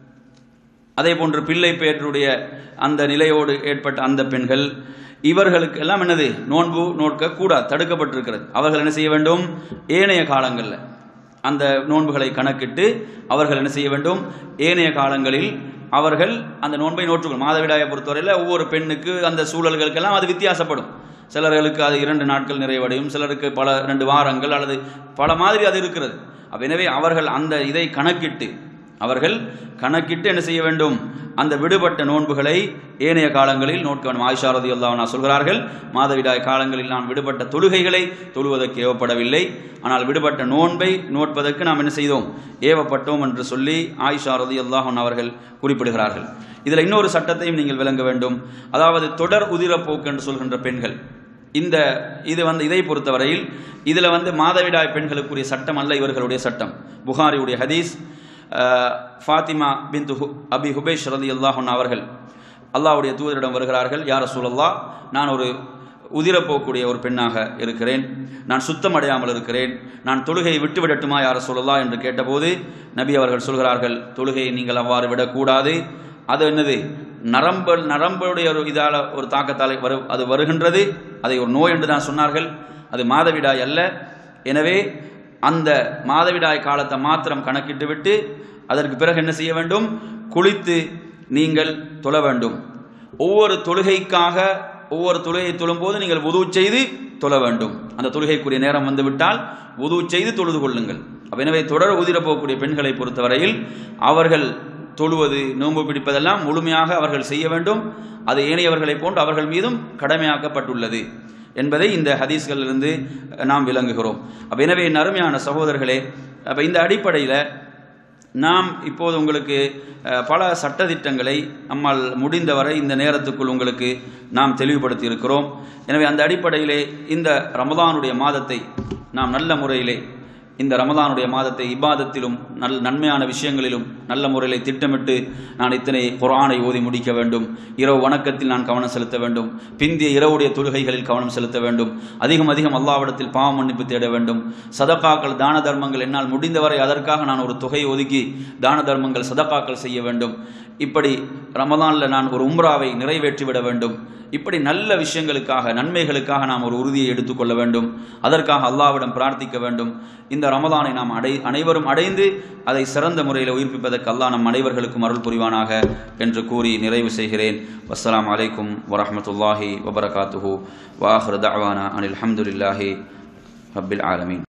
அதே போன்று பிள்ளை பேற்றுடைய அந்த நிலையோடு ஏற்பட்ட அந்த பெண்கள் இவர்களுக்கு எல்லாம் என்னது நோன்பு நோட்க கூடாது தடுக்கப்பட்டிருக்கிறது அவர்கள் என்ன செய்ய வேண்டும் ஏனைய காலங்களில் அந்த நோன்புகளை கணக்கிட்டு அவர்கள் என்ன செய்ய வேண்டும் ஏனைய காலங்களில் அவர்கள் அந்த நோன்பை நோற்றுக்கொள்ளும் மாதவிடாயை பொறுத்தவரையில் ஒவ்வொரு பெண்ணுக்கு அந்த சூழல்களுக்கெல்லாம் அது வித்தியாசப்படும் சிலர்களுக்கு அது இரண்டு நாட்கள் நிறைவடையும் சிலருக்கு பல ரெண்டு வாரங்கள் அல்லது பல மாதிரி அது இருக்கிறது அப்ப எனவே அவர்கள் அந்த இதை கணக்கிட்டு அவர்கள் கணக்கிட்டு என்ன செய்ய வேண்டும் அந்த விடுபட்ட நோன்புகளை ஏனைய காலங்களில் நோட்க வேண்டும் ஆயிஷா ரதி நான் சொல்கிறார்கள் மாதவிடாய் காலங்களில் நான் விடுபட்ட தொழுகைகளை தொழுவதற்கு ஏவப்படவில்லை ஆனால் விடுபட்ட நோன்பை நோட்பதற்கு நாம் என்ன செய்தோம் ஏவப்பட்டோம் என்று சொல்லி ஆயிஷா ரதி அவர்கள் குறிப்பிடுகிறார்கள் இதில் இன்னொரு சட்டத்தையும் நீங்கள் விளங்க வேண்டும் அதாவது தொடர் உதிரப்போக்கு என்று சொல்கின்ற பெண்கள் இந்த இது வந்து இதை பொறுத்தவரையில் இதில் வந்து மாதவிடாய் பெண்களுக்குரிய சட்டம் அல்ல இவர்களுடைய சட்டம் புகாரியுடைய ஹதீஸ் அஹ், ஃபாத்திமா பின் அபி ஹுபேஷ் ரதி அல்லாஹன் அவர்கள் அல்லாஹ்வுடைய தூதரிடம் வருகிறார்கள் யார் ரசூலல்லா நான் ஒரு உதிரப்போக்கூடிய ஒரு பெண்ணாக இருக்கிறேன் நான் சுத்தம் அடையாமல் இருக்கிறேன் நான் தொழுகையை விட்டு விடட்டுமா யார் சொல்லலா என்று கேட்டபோது நபி அவர்கள் சொல்கிறார்கள் தொழுகையை நீங்கள் அவ்வாறு விடக்கூடாது அது என்னது நரம்பு நரம்புடைய ஒரு இதால் ஒரு தாக்கத்தால் வரு அது வருகின்றது அதை ஒரு நோய் என்று தான் சொன்னார்கள் அது மாதவிடாய் அல்ல எனவே அந்த மாதவிடாய் காலத்தை மாத்திரம் கணக்கிட்டு விட்டு அதற்கு பிறகு என்ன செய்ய வேண்டும் குளித்து நீங்கள் தொழ வேண்டும் ஒவ்வொரு தொழுகைக்காக ஒவ்வொரு தொழுகை தொழும்போது நீங்கள் உதவு செய்து தொழ வேண்டும் அந்த தொழுகைக்குரிய நேரம் வந்துவிட்டால் உதவு செய்து தொழுது கொள்ளுங்கள் அப்ப எனவே தொடர் உதிர போகக்கூடிய பெண்களை பொறுத்தவரையில் அவர்கள் தொழுவது நோன்பு பிடிப்பதெல்லாம் முழுமையாக அவர்கள் செய்ய வேண்டும் அது ஏனையவர்களைப் போன்று அவர்கள் மீதும் கடமையாக்கப்பட்டுள்ளது என்பதை இந்த ஹதீஸ்களிலிருந்து நாம் விளங்குகிறோம் அப்ப எனவே என் அருமையான சகோதரர்களே அப்ப இந்த அடிப்படையில் நாம் இப்போது உங்களுக்கு அஹ், பல சட்டதிட்டங்களை நம்மால் முடிந்தவரை இந்த நேரத்துக்குள் உங்களுக்கு நாம் தெளிவுபடுத்தி இருக்கிறோம் எனவே அந்த அடிப்படையிலே இந்த ரமதானுடைய மாதத்தை நாம் நல்ல முறையிலே இந்த ரமதானுடைய மாதத்தை இபாதத்திலும் நல் நன்மையான விஷயங்களிலும் நல்ல முறையில் திட்டமிட்டு நான் இத்தனை குர்ஆனை ஓதி முடிக்க வேண்டும் இரவு வணக்கத்தில் நான் கவனம் செலுத்த வேண்டும் பிந்திய இரவுடைய தொழுகைகளில் கவனம் செலுத்த வேண்டும் அதிகம் அதிகம் அல்லாவிடத்தில் பாவ மன்னிப்பு தேட வேண்டும் சதக்காக்கள் தான தர்மங்கள் என்னால் முடிந்தவரை அதற்காக நான் ஒரு தொகை ஒதுக்கி தான தர்மங்கள் சதக்காக்கள் செய்ய வேண்டும் இப்படி ரமதானில் நான் ஒரு உம்ராவை நிறைவேற்றி விட வேண்டும் இப்படி நல்ல விஷயங்களுக்காக நன்மைகளுக்காக நாம் ஒரு உறுதியை எடுத்துக்கொள்ள வேண்டும் அதற்காக அல்லாவிடம் பிரார்த்திக்க வேண்டும் இந்த ரமதானை நாம் அடை அனைவரும் அடைந்து அதை சிறந்த முறையில் உயிர்ப்பிப்பதற்கு அல்லாஹ் நம் அனைவர்களுக்கும் அருள் புரிவானாக என்று கூறி நிறைவு செய்கிறேன் வஸ்ஸலாமு அலைக்கும் வரஹ்மத்துல்லாஹி வபரகாத்துஹு வாஹர் தஅவானா அனில் ஹம்துலில்லாஹி ரப்பில் ஆலமீன்